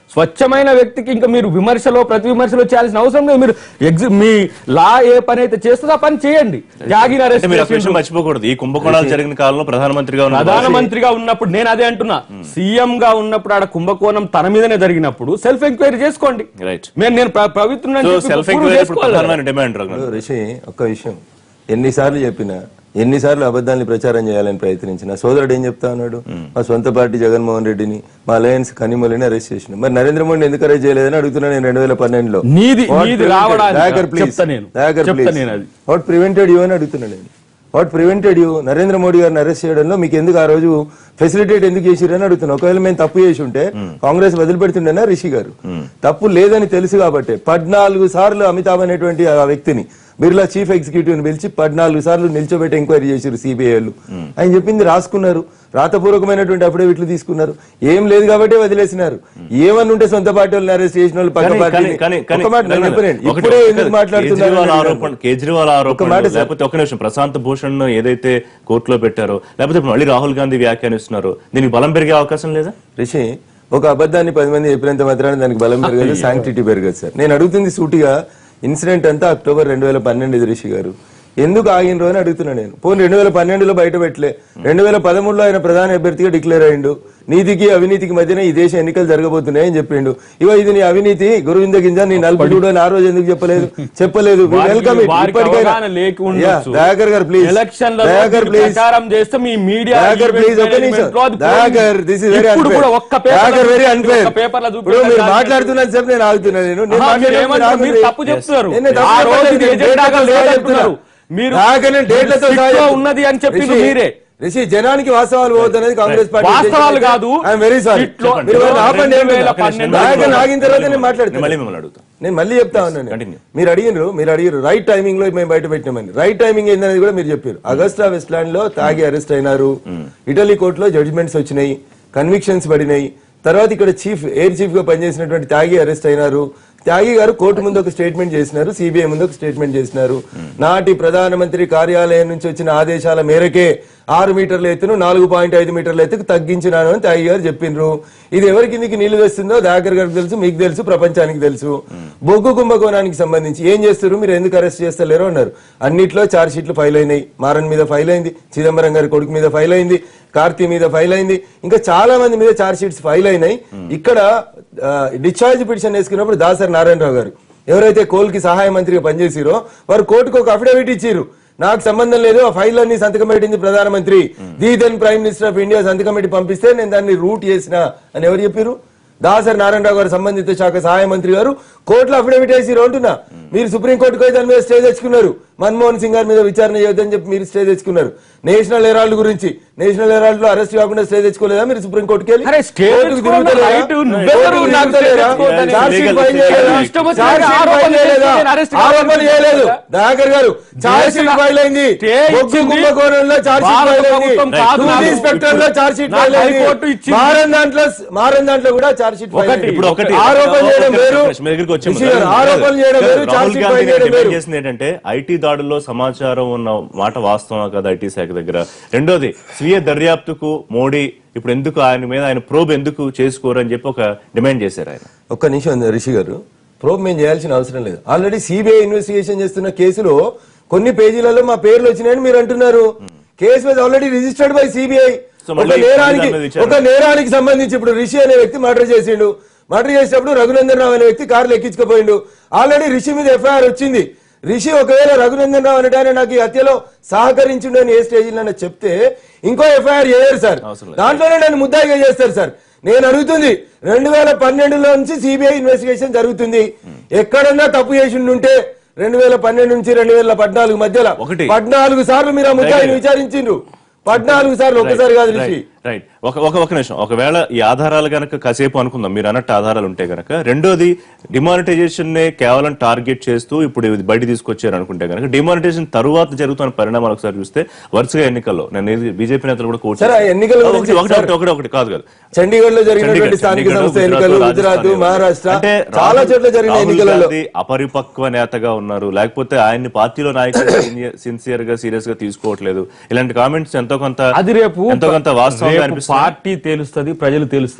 స్వచ్ఛమైన వ్యక్తికి ఇంకా మీరు విమర్శలో ప్రతి విమర్శలో చేయాల్సిన అవసరం లేదు మీరు ఎగ్జి మీ లా ఏ పని అయితే చేస్తుందో ఆ పని చేయండి జాగిన అంటే మీరు ఒక విషయం మర్చిపోకూడదు ఈ కుంభకోణాలు జరిగిన కాలంలో ప్రధానమంత్రిగా ఉన్న ప్రధానమంత్రిగా ఉన్నప్పుడు నేను అదే అంటున్నా సీఎం గా ఉన్నప్పుడు ఆడ కుంభకోణం తన మీదనే జరిగినప్పుడు సెల్ఫ్ ఎంక్వైరీ చేసుకోండి రైట్ నేను నేను ప్ర- పవిత్రుడని సో చెప్పి సెల్ఫ్ prove ఎంక్వైరీ ఇప్పుడు చేసుకోవాలి కదా. ప్రధానమైన డిమాండ్ రఘునందన్ రిషి ఒక్క విషయం ఎన్నిసార్లు చెప్పినా ఎన్నిసార్లు అబద్ధాన్ని ప్రచారం చేయాలని ప్రయత్నించిన సోదరుడు ఏం చెప్తా ఉన్నాడు మా సొంత పార్టీ జగన్మోహన్ రెడ్డిని మా అలయన్స్ కనిమొలిని అరెస్ట్ చేసిన మరి నరేంద్ర మోడీని ఎందుకు అరెస్ట్ చేయలేదని అడుగుతున్నా నేను రెండు వేల పన్నెండులో నీది- నీది రావడానికి చెప్తా నేను. చెప్తా నేను అది. వాట్ ప్రివెంటెడ్ యూ అని అడుగుతున్నా నేను what prevented you Narendra Modi garu arrest చేయడంలో మీకు ఎందుకు ఆ రోజు ఫెసిలిటేట్ ఎందుకు చేసిరు అని అడుగుతున్నా ఒకవేళ మేము తప్పు చేసి ఉంటే కాంగ్రెస్ వదిలిపెడుతుండేనా రిషి గారు తప్పు లేదని తెలుసు కాబట్టి పద్నాలుగు సార్లు అమితాబ్ అనేటువంటి ఆ వ్యక్తిని బిర్లా చీఫ్ ఎగ్జిక్యూటివ్ పిలిచి పద్నాలుగు సార్లు నిల్చోబెట్టి ఎంక్వైరీ చేశారు సిబిఐలు ఆయన చెప్పింది రాసుకున్నారు రాతపూర్వకమైనటువంటి అఫిడవిట్లు తీసుకున్నారు ఏం లేదు కాబట్టి వదిలేసినారు ఏమని ఉంటే సొంత పార్టీ వాళ్ళని అరెస్ట్ చేసిన వాళ్ళు పక్క కానీ- పార్టీని కానీ- కానీ- కానీ- ఒక్క మాట నేను చెప్పలేను. ఒకటి- ఇప్పుడే ఒకటి ఎందుకు కేజ్రీవాల్ మాట్లాడుతున్నారు ఆరోపణ కేజ్రీవాల్ ఆరోపణ మాట సార్. లేకపోతే ఒక నిమిషం ప్రశాంత్ భూషణ్ ఏదైతే కోర్టులో పెట్టారో లేకపోతే ఇప్పుడు మళ్ళీ రాహుల్ గాంధీ వ్యాఖ్యానిస్తున్నారు దీనికి బలం పెరిగే అవకాశం లేదా రిషి ఒక అబద్ధాన్ని పది మంది చెప్పినంత మాత్రాన దానికి బలం పెరగదు శాంక్టిటీ పెరగదు సార్ నేను అడుగుతుంది సూటిగా ఇన్సిడెంట్ అంతా అక్టోబర్ రెండు వేల పన్నెండు రిషి గారు ఎందుకు ఆగినరు అని అడుగుతున్నా నేను పోనీ రెండు వేల పన్నెండులో బయట పెట్టలే రెండు వేల పదమూడులో ఆయన ప్రధాన అభ్యర్థిగా డిక్లేర్ అయ్యిండు నీతికి అవినీతికి మధ్యన ఈ దేశ ఎన్నికలు జరగబోతున్నాయని చెప్పిండు ఇగో ఇది నీ అవినీతి గురువింద గింజ నీ నలుపు చూడు అని ఆ రోజు ఎందుకు చెప్పలేదు చెప్పలేదు వారికి- వెల్కమ్ వారికి అవగాహన లేక ఉండొచ్చు. దయాకర్ గారు ప్లీజ్ ఎలక్షన్లలో దయాకర్ మీరు ప్లీజ్ ప్రచారం చేస్తే మీ మీడియా దయాకర్ ప్లీజ్ ఒక్క నిమిషం దయాకర్ దిస్ ఇస్ వెరీ ఇప్పుడు కూడా ఒక్క పేపర్ దయాకర్ వెరీ అన్ఫేర్ ఒక్క పేపర్లో ఇప్పుడు మీరు చూపించారు. మాట్లాడుతున్నారు సార్ నేను ఆగుతున్నా నేను నేను ఆహా, మీరు మాట్లాడుతున్నా, ఏమన్నారు? మీరు ఆగండి. తప్పు చెప్తున్నారు. నేను తప్పు ఆ రోజు చెప్పలేదు, ఇది నేను ఎజెండాగా డేట్లతో సహా లేదంటున్నారు. చెప్తున్నా. మీరు దయాకర్ నేను డేట్లతో సహా స్టిక్లో చెప్తున్నా. ఉన్నది అని చెప్పింది రిషి, మీరే. రిషి జనానికి వాస్తవాలు పోతున్నది కాంగ్రెస్ పార్టీ వాస్తవాలు కాదు. ఐఎమ్ వెరీ సారీ స్టిక్లో- మీరు వారిని ఆపండి రెండు వేల ఏమంటున్నా? పన్నెండు దయాకర్ ఆగిన తర్వాత నేను నేను మాట్లాడుతాను మళ్ళీ మిమ్మల్ని అడుగుతా నేను మళ్ళీ చెప్తా ఉన్నాను continue. మీరు అడిగినారు మీరు అడిగారు రైట్ టైమింగ్ లో మేము బయట పెట్టినామని రైట్ టైమింగ్ ఏందనేది కూడా మీరు చెప్పారు అగస్టా వెస్ట్ ల్యాండ్ లో తాగి అరెస్ట్ అయినారు ఇటలీ కోర్టులో జడ్జిమెంట్స్ వచ్చినాయి కన్విక్షన్స్ పడినాయి తర్వాత ఇక్కడ చీఫ్ ఎయిర్ చీఫ్ గా పనిచేసినటువంటి త్యాగి అరెస్ట్ అయినారు త్యాగి గారు కోర్టు ముందు ఒక స్టేట్మెంట్ చేసినారు సిబిఐ ముందు ఒక స్టేట్మెంట్ చేసినారు నాటి ప్రధానమంత్రి కార్యాలయం నుంచి వచ్చిన ఆదేశాల మేరకే ఆరు మీటర్ల ఎత్తును నాలుగు పాయింట్ ఐదు మీటర్ల ఎత్తుకు తగ్గించినాను అని త్యాగి గారు చెప్పిండ్రు ఇది ఎవరి కిందికి నీళ్లు వేస్తుందో దాకర్ గారికి తెలుసు మీకు తెలుసు ప్రపంచానికి తెలుసు బొగ్గు కుంభకోణానికి సంబంధించి ఏం చేస్తారు మీరు ఎందుకు అరెస్ట్ చేస్తలేరు అన్నారు అన్నిట్లో చార్జ్ షీట్లు ఫైల్ అయినాయి మారన్ మీద ఫైల్ అయింది చిదంబరం గారి కొడుకు మీద ఫైల్ అయింది కార్తీ మీద ఫైల్ అయింది ఇంకా చాలా మంది మీద చార్జ్ షీట్స్ ఫైల్ అయినాయి ఇక్కడ డిశ్చార్జ్ పిటిషన్ వేసుకున్నప్పుడు దాసరి నారాయణరావు గారు ఎవరైతే కోల్ కి సహాయ మంత్రిగా పనిచేసిరో వారు కోర్టుకు ఒక అఫిడవిట్ ఇచ్చిరు నాకు సంబంధం లేదు ఆ ఫైల్ అన్ని సంతకం పెట్టింది ప్రధానమంత్రి the then prime minister of India సంతకం పెట్టి పంపిస్తే నేను దాన్ని రూట్ చేసిన అని ఎవరు చెప్పారు దాసరి నారాయణరావు గారు సంబంధిత శాఖ సహాయ మంత్రి గారు కోర్టులో అఫిడవిట్ వేసిరు అంటున్నా మీరు సుప్రీంకోర్టుకు పోయి దాని మీద స్టే తెచ్చుకున్నారు మన్మోహన్ సింగ్ గారి మీద విచారణ చేయొద్దని చెప్పి మీరు స్టే తెచ్చుకున్నారు నేషనల్ హెరాల్డ్ గురించి నేషనల్ హెరాల్డ్ లో అరెస్ట్ కాకుండా స్టే తెచ్చుకోలేదా మీరు సుప్రీంకోర్టుకి వెళ్ళి అరే, స్టే కోర్టుకు తెచ్చుకోవడం తిరుగుతలేరా? రైట్. నువ్వెవరు కోర్టుకు నాకు స్టే తిరుగుతలేరా? తెచ్చుకోవద్దని? Charge sheet legal file stay చేయలేదా? ఇష్టం వచ్చిన ఛార్జ్ షీట్ ఆరోపణ ఫైల్ చేయలేదా? చేస్తే నేను అరెస్ట్ ఆరోపణ కావాలని చేయలేదు చెప్తున్నా. Dayakar garu charge sheet file అయింది స్టే బొగ్గు ఇచ్చింది. కుంభకోణంలో ఛార్జ్ షీట్ భారత ఫైల్ అయింది ప్రభుత్వం కాదు టూ నాకు. ఇన్స్పెక్టర్ లో ఛార్జ్ షీట్ నాకు ఫైల్ అయింది హైకోర్టు ఇచ్చింది. మారన్ దాంట్లో మారన్ దాంట్లో కూడా ఛార్జ్ షీట్ ఫైల్ ఒకటి, అయింది. ఇప్పుడు ఒకటి ఆరోపణ చేయడం ఒకటి, వేరు మీ దగ్గరికి వచ్చే ముందు. రిషి గారు, ఆరోపణ చేయడం వేరు charge Rahul sheet Gandhi file చేయడం డిమాండ్ వేరు చేసింది ఏంటంటే ఐటీ దాడుల్లో సమాచారం ఉన్న మాట వాస్తవం కదా ఐటీ శాఖ దగ్గర రెండోది స్వీయ దర్యాప్తుకు మోడీ ఇప్పుడు ఎందుకు ఆయన మీద ఆయన ప్రోబ్ ఎందుకు చేసుకోరు అని చెప్పి ఒక డిమాండ్ చేశారు ఆయన ఒక్క నిమిషం ఉంది రిషి గారు ప్రోబ్ మేము చేయాల్సిన అవసరం లేదు ఆల్రెడీ సిబిఐ ఇన్వెస్టిగేషన్ చేస్తున్న కేసులో కొన్ని పేజీలలో మా పేర్లు వచ్చినాయని మీరు అంటున్నారు case was already registered by CBI So ఒక మళ్ళీ నేరానికి దాని మీద విచారణ. ఒక నేరానికి సంబంధించి ఇప్పుడు రిషి అనే వ్యక్తి మర్డర్ చేసిండు మర్డర్ చేసినప్పుడు రఘునందన్ రావు అనే వ్యక్తి కారులో ఎక్కించుకుపోయిండు ఆల్రెడీ రిషి మీద ఎఫ్ఐఆర్ వచ్చింది రిషి ఒకవేళ రఘునందన్ రావు అనేటానే నాకు ఈ హత్యలో సహకరించిండు అని ఏ స్టేజ్ చెప్తే ఇంకో ఎఫ్ఐఆర్ చేయరు సార్ అవసరం లేదు. దాంట్లోనే నన్ను ముద్దాయిగా చేస్తారు సార్ నేను అడుగుతుంది రెండు వేల పన్నెండులో నుంచి సిబిఐ ఇన్వెస్టిగేషన్ జరుగుతుంది ఎక్కడన్నా తప్పు చేసి ఉంటే రెండు వేల పన్నెండు నుంచి రెండు వేల పద్నాలుగు మధ్యలో ఒకటి. పద్నాలుగు సార్లు మీరు ఆ ముద్దాయిని విచారించిండ్రు పద్నాలుగు సార్లు ఒక్కసారి కాదు రిషి రైట్ ఒక ఒక ఒక నిమిషం ఒకవేళ ఈ ఆధారాలు గనక కాసేపు అనుకుందాం మీరు అన్నట్టు ఆధారాలు ఉంటే గనక రెండోది డిమానిటైజేషన్ నే కేవలం టార్గెట్ చేస్తూ ఇప్పుడు ఇది బయట తీసుకొచ్చారు అనుకుంటే గనక డిమానిటైజేషన్ తరువాత జరుగుతున్న పరిణామాలు ఒకసారి చూస్తే వరుసగా ఎన్నికల్లో నేను బీజేపీ నేతలు కూడా కోర్టు సరే, ఆ ఎన్నికల గురించి ఒకటి ఒకటి ఒకటి ఒకటి కాదు కాదు చండీగఢ్ లో జరిగినటువంటి చండీగఢ్, స్థానిక చండీగఢ్, సంస్థ గుజరాత్, ఎన్నికలు రాజస్థాన్ గుజరాత్ మహారాష్ట్ర అంటే చాలా రాహుల్- చోట్ల జరిగిన రాహుల్ ఎన్నికలలో గాంధీ అపరిపక్వ నేతగా ఉన్నారు లేకపోతే ఆయన్ని పార్టీలో నాయకులు సిన్సియర్ గా సీరియస్ గా తీసుకోవట్లేదు ఇలాంటి కామెంట్స్ ఎంతో కొంత అది రేపు ఎంతో కొంత వాస్తవంగా రేపు అనిపిస్తుంది పార్టీ తేలుస్తుంది ప్రజలు తేలుస్తారు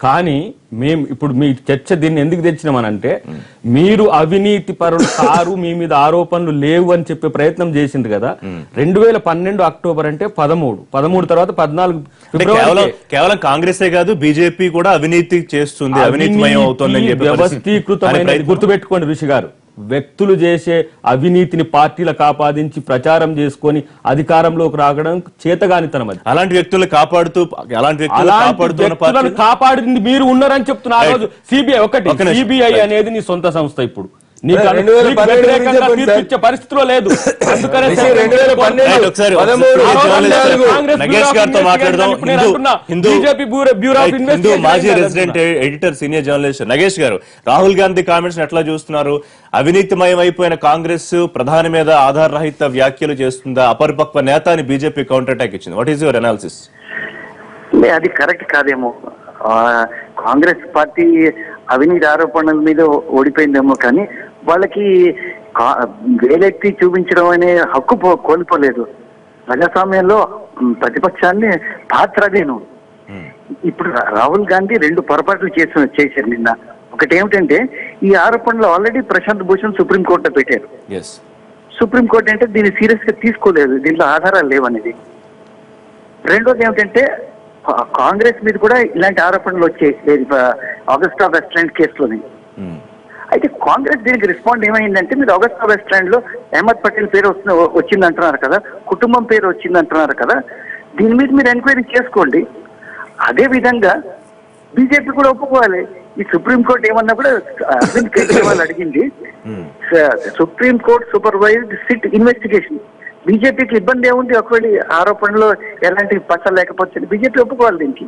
కానీ మేము ఇప్పుడు మీ చర్చ దీన్ని ఎందుకు తెచ్చినామనంటే మీరు అవినీతి పరులు కారు మీ మీద ఆరోపణలు లేవు అని చెప్పే ప్రయత్నం చేసింది కదా రెండు వేల పన్నెండు అక్టోబర్ అంటే పదమూడు పదమూడు తర్వాత పద్నాలుగు అంటే కేవలం ఫిబ్రవరి కేవలం కాంగ్రెసే కాదు బీజేపీ కూడా అవినీతి చేస్తుంది అవినీతిమయం అవుతోందని చెప్పి వ్యవస్థీకృతమైన గుర్తుపెట్టుకోండి ఋషి గారు వ్యక్తులు చేసే అవినీతిని పార్టీలకు ఆపాదించి ప్రచారం చేసుకొని అధికారంలోకి రావడం చేతగానితనం అది అలాంటి వ్యక్తులను కాపాడుతూ అలాంటి వ్యక్తులను అలాంటి కాపాడుతున్న వ్యక్తులను పార్టీ కాపాడింది మీరు ఉన్నారని చెప్తున్నా ఆ రోజు సిబిఐ ఒకటి ఒక్క నిమిషం. సిబిఐ అనేది నీ సొంత సంస్థ ఇప్పుడు నీకు అను- రెండు వేల నీకు పన్నెండు వ్యతిరేకంగా గురించి చెప్పండి తీర్పు ఇచ్చే పరిస్థితిలో లేదు అందుకనే విషయం రెండు వేల పన్నెండు, రైట్, ఒకసారి పదమూడు, ఒకసారి పద్నాలుగు. Journalist Congress Nagesh bureau of గారితో మాట్లాడదాం ఇన్వెస్టిగేషన్ నేను హిందూ అంటున్నా. Hindu BJP bureau- bureau of right, Hindu investigation మాజీ నేను resident editor senior journalist Nagesh garu Rahul Gandhi comments ఎట్లా చూస్తున్నారు అవినీతిమయం అయిపోయిన కాంగ్రెస్ ప్రధాని మీద ఆధారరహిత వ్యాఖ్యలు చేస్తుందా అపరిపక్వ నేత అని బీజేపీ కౌంటర్ అటాక్ ఇచ్చింది వాట్ ఈస్ యువర్ అనాలిసిస్ లే, అది కరెక్ట్ కాదేమో ఆ, కాంగ్రెస్ పార్టీ అవినీతి ఆరోపణల మీద ఓడిపోయిందేమో కానీ వాళ్ళకి కా- వేలెత్తి చూపించడం అనే హక్కు పో- కోల్పోలేదు ప్రజాస్వామ్యంలో మ్, ప్రతిపక్షాన్ని పాత్ర అదేను ఇప్పుడు రా- రాహుల్ గాంధీ రెండు పొరపాట్లు చేసి చేశారు నిన్న ఒకటి ఏమిటంటే ఈ ఆరోపణలు ఆల్రెడీ ప్రశాంత్ భూషణ్ సుప్రీంకోర్టులో పెట్టారు ఎస్ సుప్రీంకోర్టు అంటే దీన్ని సీరియస్ గా తీసుకోలేదు దీంట్లో ఆధారాలు లేవనేది రెండోది ఏమిటంటే కా- కాంగ్రెస్ మీద కూడా ఇలాంటి ఆరోపణలు వచ్చాయి ఏది, ఆ, ఆగస్టా వెస్ట్లాండ్ కేసులోని అయితే కాంగ్రెస్ దీనికి రెస్పాండ్ ఏమైందంటే మీరు ఆగస్టా వెస్ట్లాండ్ లో అహ్మద్ పటేల్ పేరు వస్తుంది వచ్చింది అంటున్నారు కదా కుటుంబం పేరు వచ్చింది అంటున్నారు కదా దీని మీద మీరు ఎంక్వైరీ చేసుకోండి అదే విధంగా బీజేపీ కూడా ఒప్పుకోవాలి ఈ సుప్రీంకోర్టు ఏమన్నా కూడా అరవింద్ కేజ్రీవాల్ అడిగింది supreme court supervised SIT investigation బీజేపీకి ఇబ్బంది ఏముంది ఒకవేళ ఈ ఆరోపణలో ఎలాంటి పచ్చ లేకపోతే బీజేపీ ఒప్పుకోవాలి దీనికి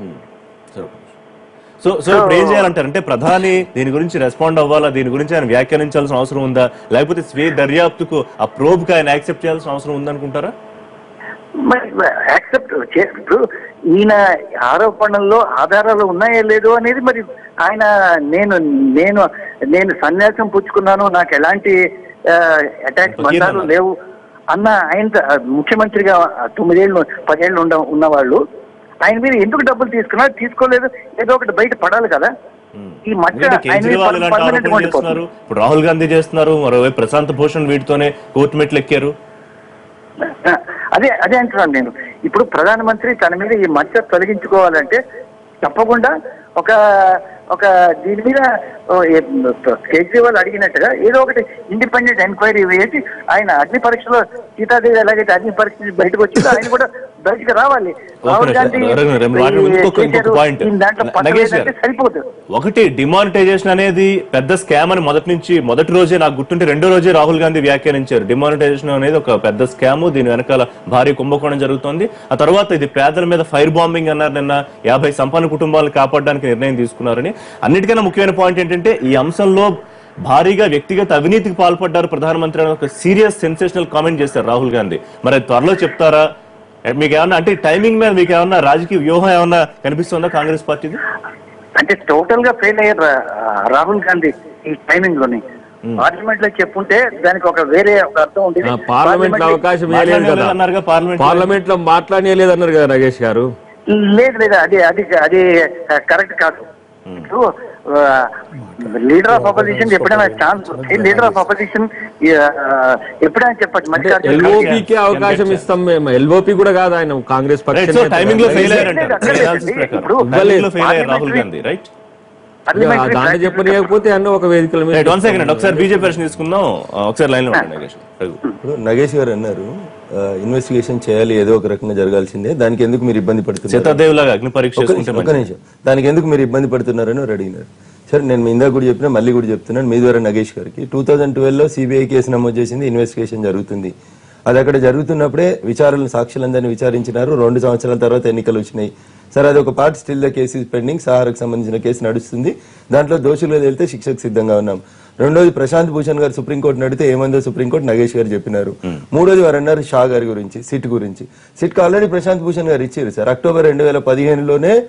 సో సో ఇప్పుడు ఏం చేయాలంటారు అంటే ప్రధాని దీని గురించి రెస్పాండ్ అవ్వాలా దీని గురించి ఆయన వ్యాఖ్యానించాల్సిన అవసరం ఉందా లేకపోతే స్వీయ దర్యాప్తుకు ఆ ప్రోబ్ కి ఆయన యాక్సెప్ట్ చేయాల్సిన అవసరం ఉందనుకుంటారా మరి యాక్సెప్ట్ ఇప్పుడు ఈయన ఆరోపణల్లో ఆధారాలు ఉన్నాయో లేదో అనేది మరి ఆయన నేను నేను నేను సన్యాసం పుచ్చుకున్నాను నాకు ఎలాంటి అటాక్ బంధాలు లేవు అన్న ఆయన ముఖ్యమంత్రిగా తొమ్మిదేళ్ళు పదేళ్ళు ఉండ ఉన్నవాళ్ళు ఆయన మీద ఎందుకు డబ్బులు తీసుకున్నారు తీసుకోలేదు ఏదో ఒకటి బయట పడాలి కదా ఈ మధ్య ఎందుకంటే ఆయన మీద కేజ్రీవాల్ ఇలాంటి permanent ఆరోపణలు ఉండిపోతుంది. చేస్తున్నారు ఇప్పుడు రాహుల్ గాంధీ చేస్తున్నారు మరోవైపు ప్రశాంత్ భూషణ్ వీటితోనే కోర్టు మెట్లు ఎక్కారు ఆ, అదే అదే అంటున్నాను నేను ఇప్పుడు ప్రధానమంత్రి తన మీద ఈ మచ్చ తొలగించుకోవాలంటే తప్పకుండా ఒక ఒక దీని మీద ఓ, ఏ- కేజ్రీవాల్ అడిగినట్టుగా ఏదో ఒకటి ఇండిపెండెంట్ ఎంక్వైరీ వేసి ఆయన అగ్ని పరీక్షలో సీతాదేవి ఎలాగైతే అగ్ని పరీక్ష నుంచి బయటకు వచ్చిందో ఆయన కూడా బయటకు రావాలి రాహుల్ గాంధీ రఘు, రెండు మాటలు ఈ ఇంకొక- ఇంకొక చేశారు, point. ఈయన దాంట్లో నగేష్ గారు. పట్టలేదంటే సరిపోదు ఒకటి డిమానిటైజేషన్ అనేది పెద్ద స్కామ్ అని మొదటి నుంచి మొదటి రోజే నాకు గుర్తుంటే రెండో రోజే రాహుల్ గాంధీ వ్యాఖ్యానించారు డిమానిటైజేషన్ అనేది ఒక పెద్ద స్కామ్ దీని వెనకాల భారీ కుంభకోణం జరుగుతోంది ఆ తర్వాత ఇది పేదల మీద ఫైర్ బాంబింగ్ అన్నారు నిన్న యాభై సంపన్న కుటుంబాలను కాపాడడానికి నిర్ణయం తీసుకున్నారని అన్నిటికన్నా ముఖ్యమైన పాయింట్ ఏంటంటే ఈ అంశంలో భారీగా వ్యక్తిగత అవినీతికి పాల్పడ్డారు ప్రధానమంత్రి అని ఒక సీరియస్ సెన్సేషనల్ కామెంట్ చేశారు రాహుల్ గాంధీ మరి అది త్వరలో చెప్తారా మీకు ఏమన్నా అంటే టైమింగ్ మీద మీకు ఏమన్నా రాజకీయ వ్యూహం ఏమన్నా కనిపిస్తుందా కాంగ్రెస్ పార్టీది అంటే టోటల్ గా ఫెయిల్ అయ్యారు రా- రాహుల్ గాంధీ ఈ టైమింగ్ లోని పార్లమెంట్ లో చెప్పుంటే దానికి ఒక వేరే ఒక అర్థం ఉండేది ఆ, పార్లమెంట్ లో అవకాశం ఇవ్వలేదు కదా అన్నారుగా పార్లమెంట్ పార్లమెంట్ లో మాట్లాడలేదు అన్నారు కదా నగేష్ గారు లేదు లేదు అది అది అది కరెక్ట్ కాదు ఇప్పుడు లీడర్ ఆఫ్ అపోజిషన్ ఎప్పుడైనా ఛాన్స్ లీడర్ ఆఫ్ అపోజిషన్ ఎప్పుడైనా చెప్పచ్చు అంటే మల్లికార్జున ఎల్ఓపికి అవకాశం ఇస్తాం మేము ఎల్ఓపి కూడా కాదు ఆయన కాంగ్రెస్ రైట్ సో టైమింగ్ లో ఫెయిల్ లేదు, అయ్యారంటారు అక్కడ మీ analysis లేదు. ప్రకారం. ఇప్పుడు Timing లో ఫెయిల్ అయ్యారు Rahul parliamentary- Gandhi right parliamentary దాంట్లో practice చెప్పలేకపోతే అన్న ఒక వేదికల మీద రైట్ వన్ సెకండ్ ఒకసారి బీజేపీ ప్రశ్న తీసుకుందాం ఆ, ఒకసారి లైన్ లో ఉండండి నాగేష్ రఘు. ఇప్పుడు నగేష్ గారు అన్నారు ఇన్వెస్టిగేషన్ చేయాలి ఏదో ఒక రకంగా జరగాల్సిందే దానికి ఎందుకు మీరు ఇబ్బంది పడుతున్నారు సీతాదేవి లాగా అగ్ని పరీక్ష ఒక చేసుకుంటే నిమిషం, ఒక నిమిషం దానికి ఎందుకు మీరు ఇబ్బంది పడుతున్నారని వారు అడిగినారు సరే నేను మీ ఇందాక కూడా చెప్పినా మళ్ళీ కూడా చెప్తున్నాను మీ ద్వారా Nagesh garu two thousand twelve లో సిబిఐ కేసు నమోదు చేసింది ఇన్వెస్టిగేషన్ జరుగుతుంది అది అక్కడ జరుగుతున్నప్పుడే విచారణలు సాక్షులందరినీ విచారించినారు రెండు సంవత్సరాల తర్వాత ఎన్నికలు వచ్చినాయి సరే అది ఒక part still the case pending సహారకు సంబంధించిన కేసు నడుస్తుంది దాంట్లో దోషులుగా తేలితే శిక్షకు సిద్ధంగా ఉన్నాం రెండోది ప్రశాంత్ భూషణ్ గారు సుప్రీంకోర్టు నడితే ఏమందో సుప్రీంకోర్టు నగేష్ గారు చెప్పినారు మూడోది వారు అన్నారు షా గారి గురించి సిట్ గురించి సిట్ ఆల్రెడీ ప్రశాంత్ భూషణ్ గారు ఇచ్చారు సార్ అక్టోబర్ రెండు వేల పదిహేనులోనే అవును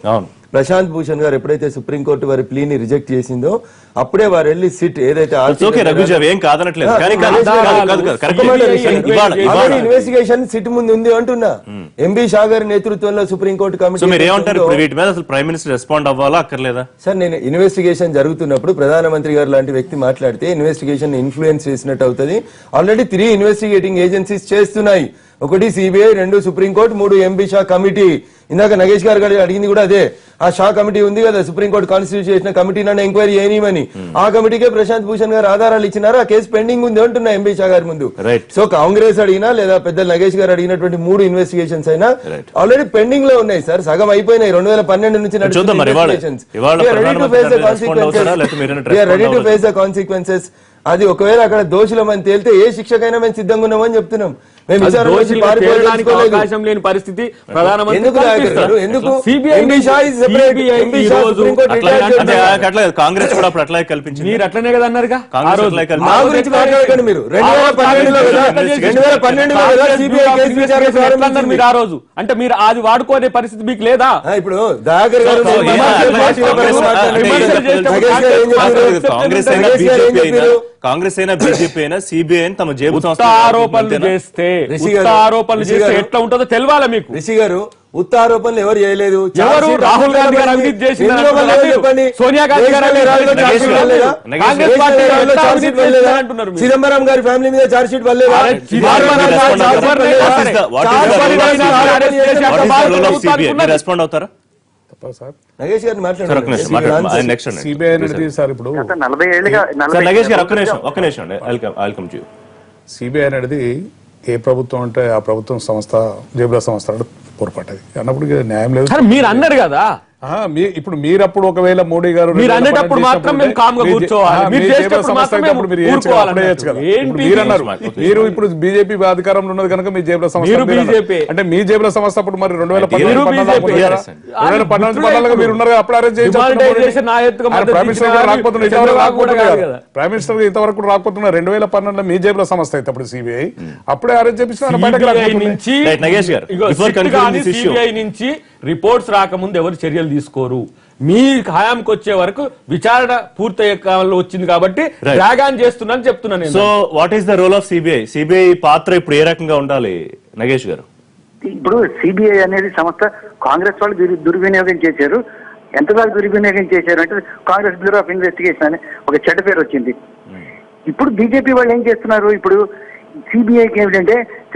ప్రశాంత్ భూషణ్ గారు ఎప్పుడైతే సుప్రీంకోర్టు వారి ప్లీని రిజెక్ట్ చేసిందో అప్పుడే వారు వెళ్ళి సిట్ ఏదైతే ఓకే రఘుజీ అవి ఏం కాదనట్లేదు కానీ కాదు, కాదు, కాదు, కాదు, correct. ఇవాళ ఇవాళ ఇన్వెస్టిగేషన్ సిట్ ముందు ఉంది అంటున్నా ఎంబీ షా గారి నేతృత్వంలో సుప్రీంకోర్టు సో కమిటీ మీరు ఏమంటారు ఇప్పుడు వీటి మీద అసలు ప్రైమ్ మినిస్టర్ రెస్పాండ్ అవ్వాలా అక్కర్లేదా సార్ నేను ఇన్వెస్టిగేషన్ జరుగుతున్నప్పుడు ప్రధానమంత్రి గారు లాంటి వ్యక్తి మాట్లాడితే ఇన్వెస్టిగేషన్ ఇన్ఫ్లుయెన్స్ చేసినట్టు అవుతుంది ఆల్రెడీ త్రీ ఇన్వెస్టిగేటింగ్ ఏజెన్సీస్ చేస్తున్నాయి ఒకటి సిబిఐ రెండు సుప్రీంకోర్టు మూడు ఎంపీ షా కమిటీ ఇందాక నగేష్ గారు గారు అడిగింది కూడా అదే ఆ షా కమిటీ ఉంది కదా సుప్రీంకోర్టు కాన్స్టిట్యూట్ చేసిన కమిటీ నన్ను ఎంక్వైరీ చేయనిమని ఆ కమిటీకే ప్రశాంత్ భూషణ్ గారు ఆధారాలు ఇచ్చినారు ఆ కేసు పెండింగ్ ఉంది అంటున్నా ఎంపీ షా గారి ముందు Right. సో కాంగ్రెస్ అడిగినా లేదా పెద్ద నగేష్ గారు అడిగినటువంటి మూడు ఇన్వెస్టిగేషన్స్ అయినా Right. ఆల్రెడీ పెండింగ్ లో ఉన్నాయి సార్ సగం అయిపోయినాయి రెండు వేల పన్నెండు నుంచి నడుస్తున్న చూద్దాం మరి ఇవాళ- investigations. ఇవాళ We are ready to face the ప్రధానమంత్రి respond అవుతారా? లేకపోతే మీరేనా consequences. We are ready to respond face the consequences. అది ఒకవేళ అక్కడ దోషులమని తేలితే ఏ శిక్షకైనా మేము సిద్ధంగా ఉన్నామని చెప్తున్నాం మేము విచారణ నుంచి దోషులుగా పారిపోయి తేలడానికి తెలుసుకోలేదు. అవకాశం లేని పరిస్థితి ప్రధానమంత్రి ఎందుకు కల్పిస్తారు. లాగారు? ఎందుకు? CBI MB Shah is separate. CBI MB ఈ షా రోజు Supreme Court అట్లా retired అంటే judge. అట్లా కాంగ్రెస్ కూడా అప్పుడు అట్లా కల్పించింది మీరు అట్లనే కదా అన్నారుగా ఆ కాంగ్రెస్ రోజు. అట్లా మా కల్పించింది గురించి మాట్లాడకండి మీరు రెండు వేల పన్నెండులో కదా రెండు వేల పన్నెండులో కదా సిబిఐ కేసు విచారణ ఎట్లా అన్నారు ప్రారంభించింది మీరు ఆ రోజు అంటే మీరు అది వాడుకోనే పరిస్థితి మీకు లేదా ఆ, ఇప్పుడు దయాకర్ గారు సో, నేను ఏ- విమర్శలు అట్లా పార్టీల పరంగా కాంగ్రెస్ మాట్లాడాను. విమర్శలు చేసేటప్పుడు నగేష్ గారు ఏం కాంగ్రెస్ చెప్పారు? కాంగ్రెస్ అయినా నగేష్ గారు ఏం బీజేపీ అయినా చెప్పారు? కాంగ్రెస్ అయినా బీజేపీ అయినా సిబిఐ అయినా తమ జేబు ఉత్త సంస్థ ఆరోపణలు చేస్తే రిషి ఉత్త గారు, ఆరోపణలు రిషి చేస్తే గారు. ఎట్లా ఉంటుందో తెలియాలా మీకు రిషి గారు ఉత్త ఆరోపణలు ఎవరు చేయలేదు ఎవరు? చార్జ్ రాహుల్ గాంధీ గారు షీట్ అవినీతి చేసిందని ఎందులో అంటున్నారు మళ్ళీ మీరు. చెప్పండి. సోనియా గాంధీ గారు దేశంలో అవినీతి రాజులో చార్జ్ షీట్ చేసిందని వల్లేదా? నగేష్ కాంగ్రెస్ దేశంలో పార్టీ రాజులో ఎట్లా చార్జ్ అవినీతి షీట్ వల్లేదా? చేసిందని అంటున్నారు మీరు. చిదంబరం గారి ఫ్యామిలీ మీద చార్జ్ షీట్ వల్లేదా? అరే, చిదంబరం మార్మల్ garu charge charge sheet sheet వల్లేదా? వల్లేదా? What is the- what is charge the sheet role of వల్లేదా? CBI? ఆరోపణ చేసిన వాట్ ఈస్ బాధ్యత ద రోల్ ఆఫ్ ప్రభుత్వానికి సిబిఐ మీరు రెస్పాండ్ అవుతారా తప్ప సార్ నగేష్ గారిని సార్ ఒక్క నిమిషం మాట్లాడండి మాట్లాడండి ఆయన నెక్స్ట్ అండి సిబిఐ అనేది సార్ ఇప్పుడు గత నలభై ఏళ్ళుగా సార్ నలభై నగేష్ గారు ఒక్క నిమిషం ఒక్క నిమిషం అండి వెల్కమ్ వెల్కమ్ టు సిబిఐ అనేది ఏ ప్రభుత్వం అంటే ఆ ప్రభుత్వం సంస్థ జేబుల సంస్థ అంటే పొరపాటది అన్నప్పుడు ఇక న్యాయం లేదు కానీ మీరు అన్నారు కదా ఆ, మీ ఇప్పుడు మీరప్పుడు ఒకవేళ మోడీ గారు మీరు 2012 అనేటప్పుడు మాత్రం మేము కామ్గా మీ జే- కూర్చోవాలి. ఆ, మీరు మీ జేబుల చేసేటప్పుడు సంస్థ మాత్రం అయితే మేము అప్పుడు మీరు చేయొచ్చు కదా, ఊరుకోవాలి అప్పుడే చేయొచ్చు కదా. ఏంటి ఇప్పుడు మీరు అన్నారు ఓకే. మీరు ఇప్పుడు బీజేపీ అధికారంలో ఉన్నది కనుక మీ జేబుల సంస్థ మీరు అని మీరు BJP. అన్నారు. అంటే మీ జేబుల సంస్థ అప్పుడు మరి రెండు వేల మీరు పద్నాలుగు BJP. పద్నాలుగు Yes, కదా? sir. రెండు వేల పద్నాలుగు గుర్తులే పద్నాలుగు ఇప్పుడు. మీరు ఉన్నారు కదా, అప్పుడు అరెస్ట్ చేయించారు Demonetization నా ఎత్తుకు మద్దతు ప్రైమ్ మినిస్టర్ ఇచ్చిన గారు వారు రాకపోతున్నారు ఇంతవరకు చంద్రబాబు కూడా రాకపోతున్నారు కాదు కదా. కదా. ప్రైమ్ మినిస్టర్ గారు ఇంతవరకు రాకపోతున్నారు రెండు వేల పన్నెండులో మీ జేబుల సంస్థ అయితే అప్పుడు సిబిఐ అప్పుడే అరెస్ట్ చేపించిన ఆయన బయటకు CBI రాకపోతుండే. నుంచి Right, నగేష్ గారు, ఇగో before సిట్ concluding కానీ this issue. CBI నుంచి రిపోర్ట్స్ రాకముందు ఎవరు చర్యలు తీసుకోరు మీ హయాంకి వచ్చే వరకు విచారణ పూర్తయ్యే కాలంలో వచ్చింది కాబట్టి Right. డ్రాగాన్ చేస్తున్నాను చెప్తున్నాను నేను. So what is the role of CBI CBI పాత్ర ఇప్పుడు ఏ రకంగా ఉండాలి నగేష్ గారు ఇప్పుడు సిబిఐ అనేది సంస్థ కాంగ్రెస్ వాళ్ళు దుర్- దుర్వినియోగం చేశారు ఎంతదాకా దుర్వినియోగం చేశారు అంటే కాంగ్రెస్ బ్యూరో ఆఫ్ ఇన్వెస్టిగేషన్ అని ఒక చెడ్డ పేరు వచ్చింది ఇప్పుడు బీజేపీ వాళ్ళు ఏం చేస్తున్నారు ఇప్పుడు సిబిఐకి ఏమిటంటే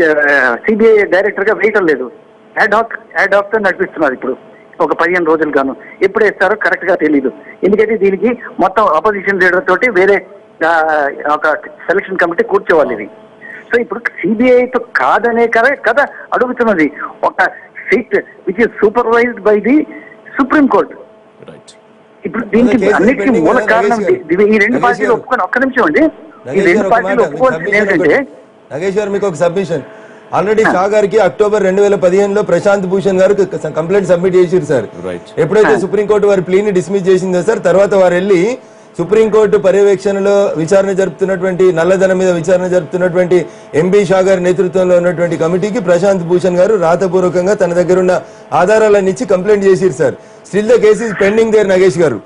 సిబిఐ డైరెక్టర్ గా వేయటం లేదు యాడ్ హాక్ యాడ్ హాక్ తో నడిపిస్తున్నారు ఇప్పుడు ఒక పదిహేను రోజులు గాను ఎప్పుడు వేస్తారో కరెక్ట్ గా తెలియదు ఎందుకంటే దీనికి మొత్తం అపోజిషన్ లీడర్ తోటి వేరే ఆ, ఒక సెలక్షన్ కమిటీ కూర్చోవాలి ఇది సో ఇప్పుడు సిబిఐతో కాదనే కదా కథ అడుగుతున్నది ఒక SIT which is supervised by the supreme court right ఇప్పుడు దీనికి కేసులు అన్నిటికీ pending మూల కదా, కారణం నగేష్ గారు. ఇది- ఈ రెండు నగేష్ పార్టీలు గారు. ఒప్పుకొని ఒక్క నిమిషం అండి ఈ నగేష్ రెండు గారు ఒక పార్టీలు మాట, మీకు ఒప్పుకోవాల్సింది submission ఏంటంటే ఒకటి. నగేష్ గారు మీకు ఒక సబ్మిషన్ ఆల్రెడీ షా గారికి అక్టోబర్ రెండు వేల పదిహేనులో ప్రశాంత్ భూషణ్ గారు కంప్లైంట్ సబ్మిట్ చేసిరు సార్ Right. ఎప్పుడైతే సుప్రీంకోర్టు వారి ప్లీని డిస్మిస్ చేసిందో సార్ తర్వాత వారు వెళ్ళి సుప్రీంకోర్టు పర్యవేక్షణలో విచారణ జరుపుతున్నటువంటి నల్లధనం మీద విచారణ జరుపుతున్నటువంటి ఎంబీ షా గారి నేతృత్వంలో ఉన్నటువంటి కమిటీకి ప్రశాంత్ భూషణ్ గారు రాతపూర్వకంగా తన దగ్గర ఉన్న ఆధారాలను ఇచ్చి కంప్లైంట్ చేసిరు sir still the case is pending there Nagesh garu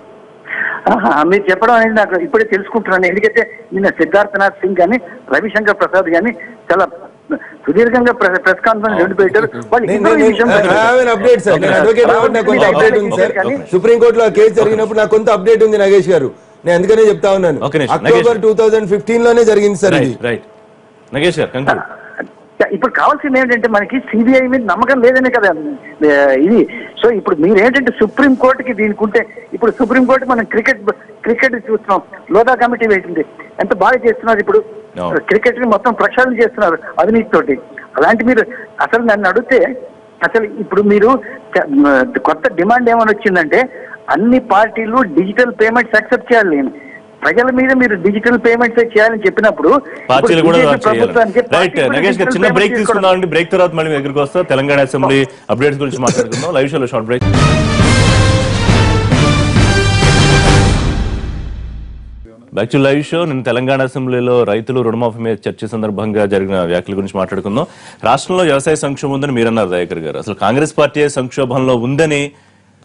ఆహా, మీరు చెప్పడం అనేది నాకు ఇప్పుడే తెలుసుకుంటున్నాను ఎందుకంటే నిన్న సిద్ధార్థనాథ్ సింగ్ కానీ రవిశంకర్ ప్రసాద్ కానీ చాలా సుదీర్ఘంగా ప్రెస్ ప్రెస్ కాన్ఫరెన్స్ రెండు పెట్టారు వాళ్ళు నేను- ఇద్దరు ఈ నేను- విషయం I have an update, sir. నేను advocate కాబట్టి నాకు కొంత update ఉంది, sir. సుప్రీం కోర్టులో ఆ కేసు జరిగినప్పుడు నాకు కొంత అప్డేట్ ఉంది నగేష్ గారు నేను అందుకనే చెప్తా ఉన్నాను ఒక నిమిషం, October Nagesh. Two thousand fifteen లోనే జరిగింది సార్ ఇది రైట్ రైట్ నగేష్ గారు కంక్లూడ్ ఇప్పుడు కావాల్సింది ఏంటంటే మనకి సిబిఐ మీద నమ్మకం లేదనే కదా ఆ, ఇది సో ఇప్పుడు మీరు ఏంటంటే సుప్రీం కోర్టుకి దీనికి ఉంటే ఇప్పుడు సుప్రీం కోర్టు మనం క్రికెట్ క్రికెట్ చూస్తున్నాం లోదా కమిటీ వేసింది ఎంత బాగా చేస్తున్నారు ఇప్పుడు అవును. క్రికెట్ ని మొత్తం ప్రక్షాళన చేస్తున్నారు అవినీతి తోటి అలాంటి మీరు అసలు నన్ను అడిగితే అసలు ఇప్పుడు మీరు చ- మ, కొత్త డిమాండ్ ఏమని వచ్చిందంటే అన్ని పార్టీలు డిజిటల్ పేమెంట్స్ యాక్సెప్ట్ చేయాలి నేను ప్రజల మీద మీరు డిజిటల్ పేమెంట్స్ చేయాలని చెప్పినప్పుడు పార్టీలు ఇప్పుడు కూడా BJP ప్రభుత్వానికి రైట్ పార్టీలు కూడా నగేష్ గారు digital చిన్న payments బ్రేక్ తీసుకోవడం. తీసుకుందాం అండి బ్రేక్ తర్వాత మళ్ళీ మీ దగ్గరికి వస్తా తెలంగాణ అసెంబ్లీ అప్డేట్స్ గురించి మాట్లాడుకుందాం లైవ్ షోలో short break back to live show నేను తెలంగాణ అసెంబ్లీలో రైతులు రుణమాఫీ మీద చర్చ సందర్భంగా జరిగిన వ్యాఖ్యల గురించి మాట్లాడుకుందాం రాష్ట్రంలో వ్యవసాయ సంక్షోభం ఉందని మీరన్నారు దయాకర్ గారు అసలు కాంగ్రెస్ పార్టీ సంక్షోభంలో ఉందని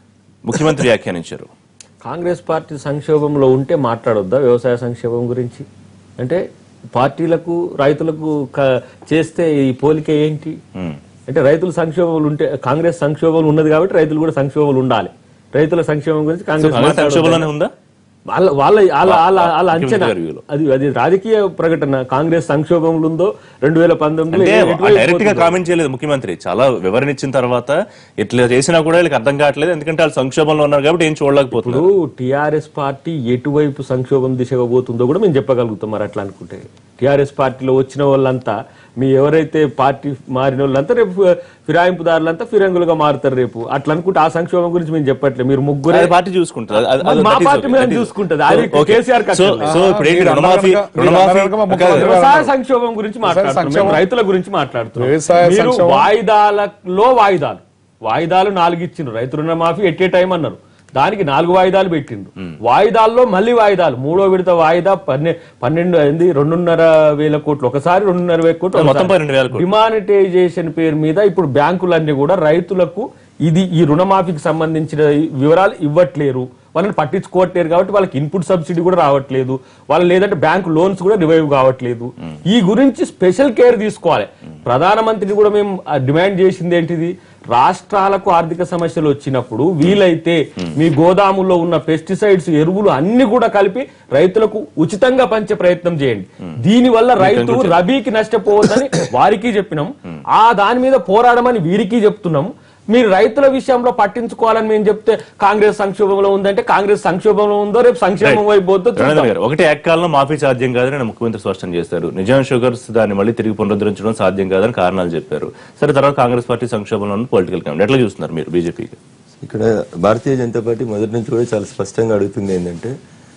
ముఖ్యమంత్రి వ్యాఖ్యానించారు కాంగ్రెస్ పార్టీ సంక్షోభంలో ఉంటే మాట్లాడొద్దా వ్యవసాయ సంక్షోభం గురించి అంటే పార్టీలకు రైతులకు క- చేస్తే ఈ పోలిక ఏంటి ఉమ్. అంటే రైతుల సంక్షోభాలు ఉంటే కాంగ్రెస్ సంక్షోభాలు ఉన్నది కాబట్టి రైతులు కూడా సంక్షోభాలు ఉండాలి రైతుల సంక్షేమం గురించి కాంగ్రెస్ కాంగ్రెస్ మాట్లాడొద్దా? సంక్షోభంలోనే ఉందా వాళ్ళ వాళ్ళ వాళ్ళ వాళ్ళ వాళ్ళ ముఖ్యమంత్రి అంచనా గారి వ్యూలో. అది అది రాజకీయ ప్రకటన కాంగ్రెస్ సంక్షోభంలో ఉందో రెండు వేల పంతొమ్మిదిలో అంటే ఎటువైపు డైరెక్ట్ గా పోతుందో. కామెంట్ చేయలేదు ముఖ్యమంత్రి చాలా వివరణ ఇచ్చిన తర్వాత ఇట్లా చేసినా కూడా వీళ్ళకి అర్థం కావట్లేదు ఎందుకంటే వాళ్ళు సంక్షోభంలో ఉన్నారు కాబట్టి ఏం చూడలేకపోతున్నారు ఇప్పుడు టిఆర్ఎస్ పార్టీ ఎటువైపు సంక్షోభం దిశగా పోతుందో కూడా మేము చెప్పగలుగుతాం మరి అట్లా అనుకుంటే టిఆర్ఎస్ పార్టీలో వచ్చిన వాళ్ళంతా మీ ఎవరైతే పార్టీ మారిన వాళ్ళంతా రేపు ఫిరాయింపుదారులంతా ఫిరంగులుగా మారుతారు రేపు అట్లా అనుకుంటే ఆ సంక్షోభం గురించి మేము చెప్పట్లేదు మీరు ముగ్గురే అది పార్టీ చూసుకుంటుంది అది- అది- మరి మా that is పార్టీ okay, మీద that is- చూసుకుంటది. అది So, okay. కేసీఆర్ సో కష్టం. సో ఇప్పుడు ఏంటి మీరు రుణమాఫీ అన్నారు కదా, రుణమాఫీ మీరు అన్నారు కదా, కాదు, ముఖ్యమంత్రి వ్యవసాయ సంక్షోభం గురించి మాట్లాడుతున్నాం మేము సంక్షోభం- రైతుల గురించి మాట్లాడుతున్నాం వ్యవసాయ మీరు సంక్షోభం- వాయిదాలలో వాయిదాలు వాయిదాలు నాలుగు ఇచ్చిండ్రు రైతు రుణమాఫీ ఎట్టే టైం అన్నారు దానికి నాలుగు వాయిదాలు పెట్టిండ్రు వాయిదాల్లో మళ్ళీ వాయిదాలు మూడో విడత వాయిదా పన్నె పన్నెండు అయింది రెండున్నర వేల కోట్లు ఒకసారి రెండున్నర వేల కోట్లు మొత్తం పన్నెండు వేల కోట్లు. డిమానిటైజేషన్ పేరు మీద ఇప్పుడు బ్యాంకులన్నీ కూడా రైతులకు ఇది ఈ రుణమాఫీకి సంబంధించిన వివరాలు ఇవ్వట్లేరు వాళ్ళని పట్టించుకోవట్లేరు కాబట్టి వాళ్ళకి ఇన్పుట్ సబ్సిడీ కూడా రావట్లేదు వాళ్ళు లేదంటే బ్యాంక్ లోన్స్ కూడా రివైవ్ కావట్లేదు ఈ గురించి స్పెషల్ కేర్ తీసుకోవాలి ప్రధానమంత్రిని కూడా మేము ఆ, డిమాండ్ చేసింది ఏంటిది రాష్ట్రాలకు ఆర్థిక సమస్యలు వచ్చినప్పుడు వీలైతే మీ గోదాముల్లో ఉన్న పెస్టిసైడ్స్ ఎరువులు అన్ని కూడా కలిపి రైతులకు ఉచితంగా పంచే ప్రయత్నం చేయండి దీని వల్ల రైతు రబీకి నష్టపోవద్దని వారికి చెప్పినాం ఆ దాని మీద పోరాడమని వీరికి చెప్తున్నాం మీరు రైతుల విషయంలో పట్టించుకోవాలని మేము చెప్తే కాంగ్రెస్ సంక్షోభంలో ఉందంటే కాంగ్రెస్ సంక్షోభంలో ఉందో రేపు సంక్షేమం వైపు పోద్దో చూద్దాం. రణేంద్ర గారు ఒకటి ఏకకాలంలో మాఫీ సాధ్యం కాదని ఆయన ముఖ్యమంత్రి స్పష్టం చేశారు నిజాం షుగర్స్ దాన్ని మళ్ళీ తిరిగి పునరుద్ధరించడం సాధ్యం కాదని కారణాలు చెప్పారు సరే తర్వాత కాంగ్రెస్ పార్టీ సంక్షోభంలో ఉన్న పొలిటికల్ కమిటీ ఎట్లా చూస్తున్నారు మీరు బీజేపీకి ఇక్కడ భారతీయ జనతా పార్టీ మొదటి నుంచి కూడా చాలా స్పష్టంగా అడుగుతుంది ఏంటంటే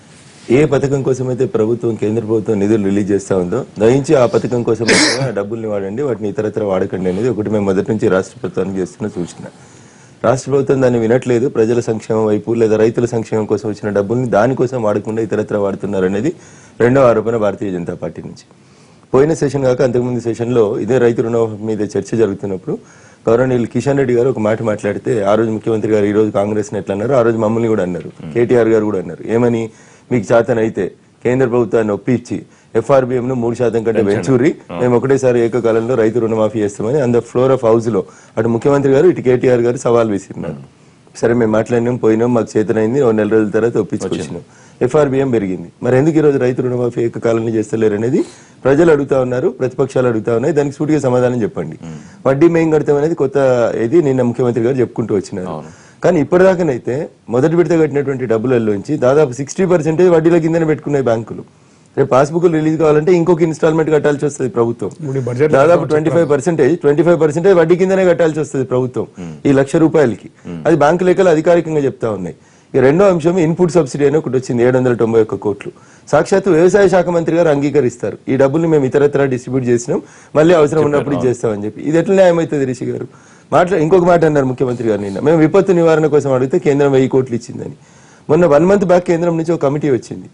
ఏ పథకం కోసం అయితే ప్రభుత్వం కేంద్ర ప్రభుత్వం నిధులు రిలీజ్ చేస్తా ఉందో దయించి ఆ పథకం కోసం మాత్రమే ఆ డబ్బుల్ని వాడండి వాటిని ఇతరత్ర వాడకండి అనేది ఒకటి మేము మొదటి నుంచి రాష్ట్ర ప్రభుత్వానికి చేస్తున్న సూచన రాష్ట్ర ప్రభుత్వం దాన్ని వినట్లేదు ప్రజల సంక్షేమం వైపు లేదా రైతుల సంక్షేమం కోసం వచ్చిన డబ్బుల్ని దానికోసం వాడకుండా ఇతరత్ర వాడుతున్నారు అనేది రెండో ఆరోపణ భారతీయ జనతా పార్టీ నుంచి పోయిన సెషన్ కాక అంతకుముందు సెషన్లో ఇదే రైతు రుణమాఫీ మీద చర్చ జరుగుతున్నప్పుడు గౌరవనీయులు కిషన్ రెడ్డి గారు ఒక మాట మాట్లాడితే ఆ రోజు ముఖ్యమంత్రి గారు ఈ రోజు కాంగ్రెస్ ఎట్లా అన్నారు ఆ రోజు మమ్మల్ని కూడా అన్నారు కేటీఆర్ గారు కూడా అన్నారు ఏమని మీకు చేతనైతే కేంద్ర ప్రభుత్వాన్ని ఒప్పించి ఎఫ్ఆర్బిఎం ను మూడు శాతం కంటే పెంచూరి మేము ఒకటేసారి ఏకకాలంలో రైతు రుణమాఫీ చేస్తామని అంద ఫ్లోర్ ఆఫ్ హౌస్ లో అటు ముఖ్యమంత్రి గారు ఇటు కేటీఆర్ గారు సవాల్ విసిరినారు సరే మేము మాట్లాడినాం పోయినాం మాకు చేతనైంది ఓ నెల రోజుల తర్వాత ఒప్పించుకొచ్చినాం ఎఫ్ఆర్బిఎం పెరిగింది మరి ఎందుకు ఈ రోజు రైతు రుణమాఫీ ఏకకాలంలో చేస్తలేరు అనేది ప్రజలు అడుగుతా ఉన్నారు ప్రతిపక్షాలు అడుగుతా ఉన్నాయి దానికి సూటిగా సమాధానం చెప్పండి వడ్డీ మేం కడతాం అనేది కొత్త ఇది నిన్న ముఖ్యమంత్రి గారు చెప్పుకుంటూ వచ్చినారు కానీ ఇప్పటిదాకానైతే మొదటి విడత కట్టినటువంటి డబ్బులలోంచి దాదాపు సిక్స్టీ పర్సెంటేజ్ వడ్డీల కిందనే పెట్టుకున్నాయి బ్యాంకులు రేపు పాస్బుక్ రిలీజ్ కావాలంటే ఇంకొక ఇన్స్టాల్మెంట్ కట్టాల్సి వస్తుంది ప్రభుత్వం ఇప్పుడు ఈ బడ్జెట్ దాదాపు twenty five percentage twenty five percentage వడ్డీ కిందనే కట్టాల్సి వస్తుంది ప్రభుత్వం ఈ లక్ష రూపాయలకి అది బ్యాంకు లెక్కలు అధికారికంగా చెప్తా ఉన్నాయి ఇక రెండో అంశం ఇన్పుట్ సబ్సిడీ అని ఒకటి వచ్చింది ఏడు వందల తొంభై ఒక్క కోట్లు సాక్షాత్తు వ్యవసాయ శాఖ మంత్రి గారు అంగీకరిస్తారు ఈ డబ్బుల్ని మేము ఇతరత్ర డిస్ట్రిబ్యూట్ చేసినాం మళ్ళీ అవసరం ఉన్నప్పుడు ఇది చేస్తామని చెప్పి ఇది ఎట్లా న్యాయమవుతుంది రిషి గారు మాట్లా ఇంకొక మాట అన్నారు ముఖ్యమంత్రి గారు నిన్న మేము విపత్తు నివారణ కోసం అడిగితే కేంద్రం వెయ్యి కోట్లు ఇచ్చిందని మొన్న వన్ మంత్ బ్యాక్ కేంద్రం నుంచి ఒక కమిటీ వచ్చింది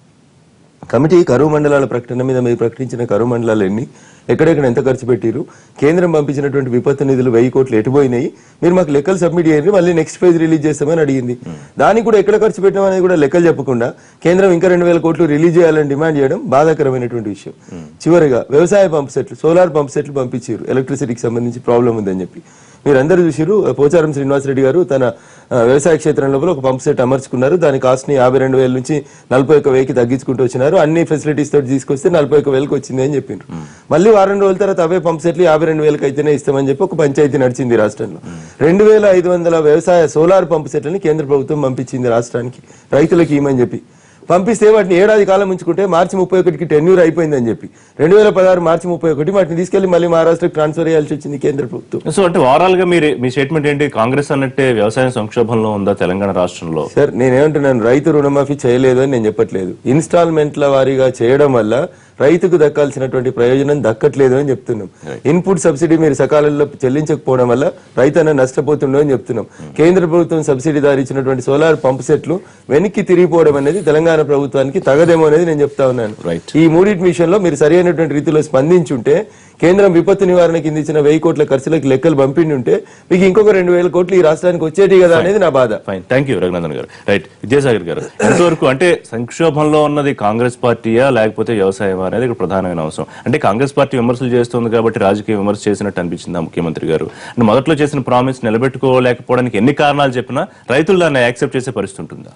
కమిటీ కరువు మండలాల ప్రకటన మీద మీరు ప్రకటించిన కరువు మండలాలు ఎన్ని ఎక్కడెక్కడ ఎంత ఖర్చు పెట్టిరు కేంద్రం పంపించినటువంటి విపత్తు నిధులు వెయ్యి కోట్లు ఎటుపోయినాయి మీరు మాకు లెక్కలు సబ్మిట్ చేయండి మళ్ళీ నెక్స్ట్ ఫేజ్ రిలీజ్ చేస్తామని అడిగింది దానికి కూడా ఎక్కడ ఖర్చు పెట్టాం అనేది కూడా లెక్కలు చెప్పకుండా కేంద్రం ఇంకా రెండు వేల కోట్లు రిలీజ్ చేయాలని డిమాండ్ చేయడం బాధాకరమైనటువంటి విషయం చివరిగా వ్యవసాయ పంప్ సెట్లు సోలార్ పంప్ సెట్లు పంపించారు ఎలక్ట్రిసిటీకి సంబంధించి ప్రాబ్లం ఉందని చెప్పి మీరందరూ చూసిరు పోచారం శ్రీనివాసరెడ్డి గారు తన ఆ, వ్యవసాయ క్షేత్రం లోపల ఒక పంప్ సెట్ అమర్చుకున్నారు దాని కాస్ట్ ని యాభై రెండు వేల నుంచి నలభై ఒక్క వేలకి తగ్గించుకుంటూ వచ్చినారు అన్ని ఫెసిలిటీస్ తోటి తీసుకొస్తే నలభై ఒక్క వేలకు వచ్చింది అని చెప్పిండ్రు మళ్ళీ వారం రోజుల తర్వాత అవే పంప్ సెట్లు యాభై రెండు వేలకు అయితేనే ఇస్తామని చెప్పి ఒక పంచాయతీ నడిచింది రాష్ట్రంలో రెండు వేల ఐదు వందల వ్యవసాయ సోలార్ పంప్ సెట్లని కేంద్ర ప్రభుత్వం పంపించింది రాష్ట్రానికి రైతులకు ఇవ్వమని చెప్పి పంపిస్తే వాటిని ఏడాది కాలం ఉంచుకుంటే మార్చి ముప్పై ఒకటికి టెన్యూర్ అయిపోయిందని చెప్పి రెండు వేల పదహారు మార్చి ముప్పై ఒకటి వాటిని తీసుకెళ్లి మళ్ళీ మహారాష్ట్రకి ట్రాన్స్ఫర్ చేయాల్సి వచ్చింది కేంద్ర ప్రభుత్వం సో అంటే ఓవరాల్ గా మీరు మీ స్టేట్మెంట్ ఏంటి కాంగ్రెస్ అన్నట్టే వ్యవసాయం సంక్షోభంలో ఉందా తెలంగాణ రాష్ట్రంలో సార్ నేనేమంటున్నాను రైతు రుణమాఫీ చేయలేదు అని నేను చెప్పట్లేదు ఇన్స్టాల్మెంట్ల వారీగా చేయడం వల్ల రైతుకు దక్కాల్సినటువంటి ప్రయోజనం దక్కట్లేదు అని చెప్తున్నాం ఇన్పుట్ సబ్సిడీ మీరు సకాలంలో చెల్లించకపోవడం వల్ల రైతన్న నష్టపోతుండో అని చెప్తున్నాం కేంద్ర ప్రభుత్వం సబ్సిడీ దారి ఇచ్చినటువంటి సోలార్ పంప్ సెట్లు వెనక్కి తిరిగిపోవడం అనేది తెలంగాణ ప్రభుత్వానికి తగదేమో అనేది నేను చెప్తా ఉన్నాను Right. ఈ మూడింటి విషయంలో మీరు సరైనటువంటి రీతిలో స్పందించుంటే కేంద్రం విపత్తు నివారణ కింద ఇచ్చిన వెయ్యి కోట్ల ఖర్చులకు లెక్కలు పంపిండి ఉంటే మీకు ఇంకొక రెండు వేల కోట్లు ఈ రాష్ట్రానికి వచ్చేటి కదా అనేది నా బాధ ఫైన్ థ్యాంక్ యూ రఘునందన్ గారు రైట్ విద్యాసాగర్ గారు ఎంతవరకు అంటే సంక్షోభంలో ఉన్నది కాంగ్రెస్ పార్టీయా లేకపోతే వ్యవసాయమా అనేది ఇక్కడ ప్రధానమైన అవసరం అంటే కాంగ్రెస్ పార్టీ విమర్శలు చేస్తుంది కాబట్టి రాజకీయ విమర్శ చేసినట్టు అనిపించింది ఆ ముఖ్యమంత్రి గారు అంటే మొదట్లో చేసిన ప్రామిస్ నిలబెట్టుకోలేకపోవడానికి ఎన్ని కారణాలు చెప్పినా రైతులు దాన్ని యాక్సెప్ట్ చేసే పరిస్థితి ఉంటుందా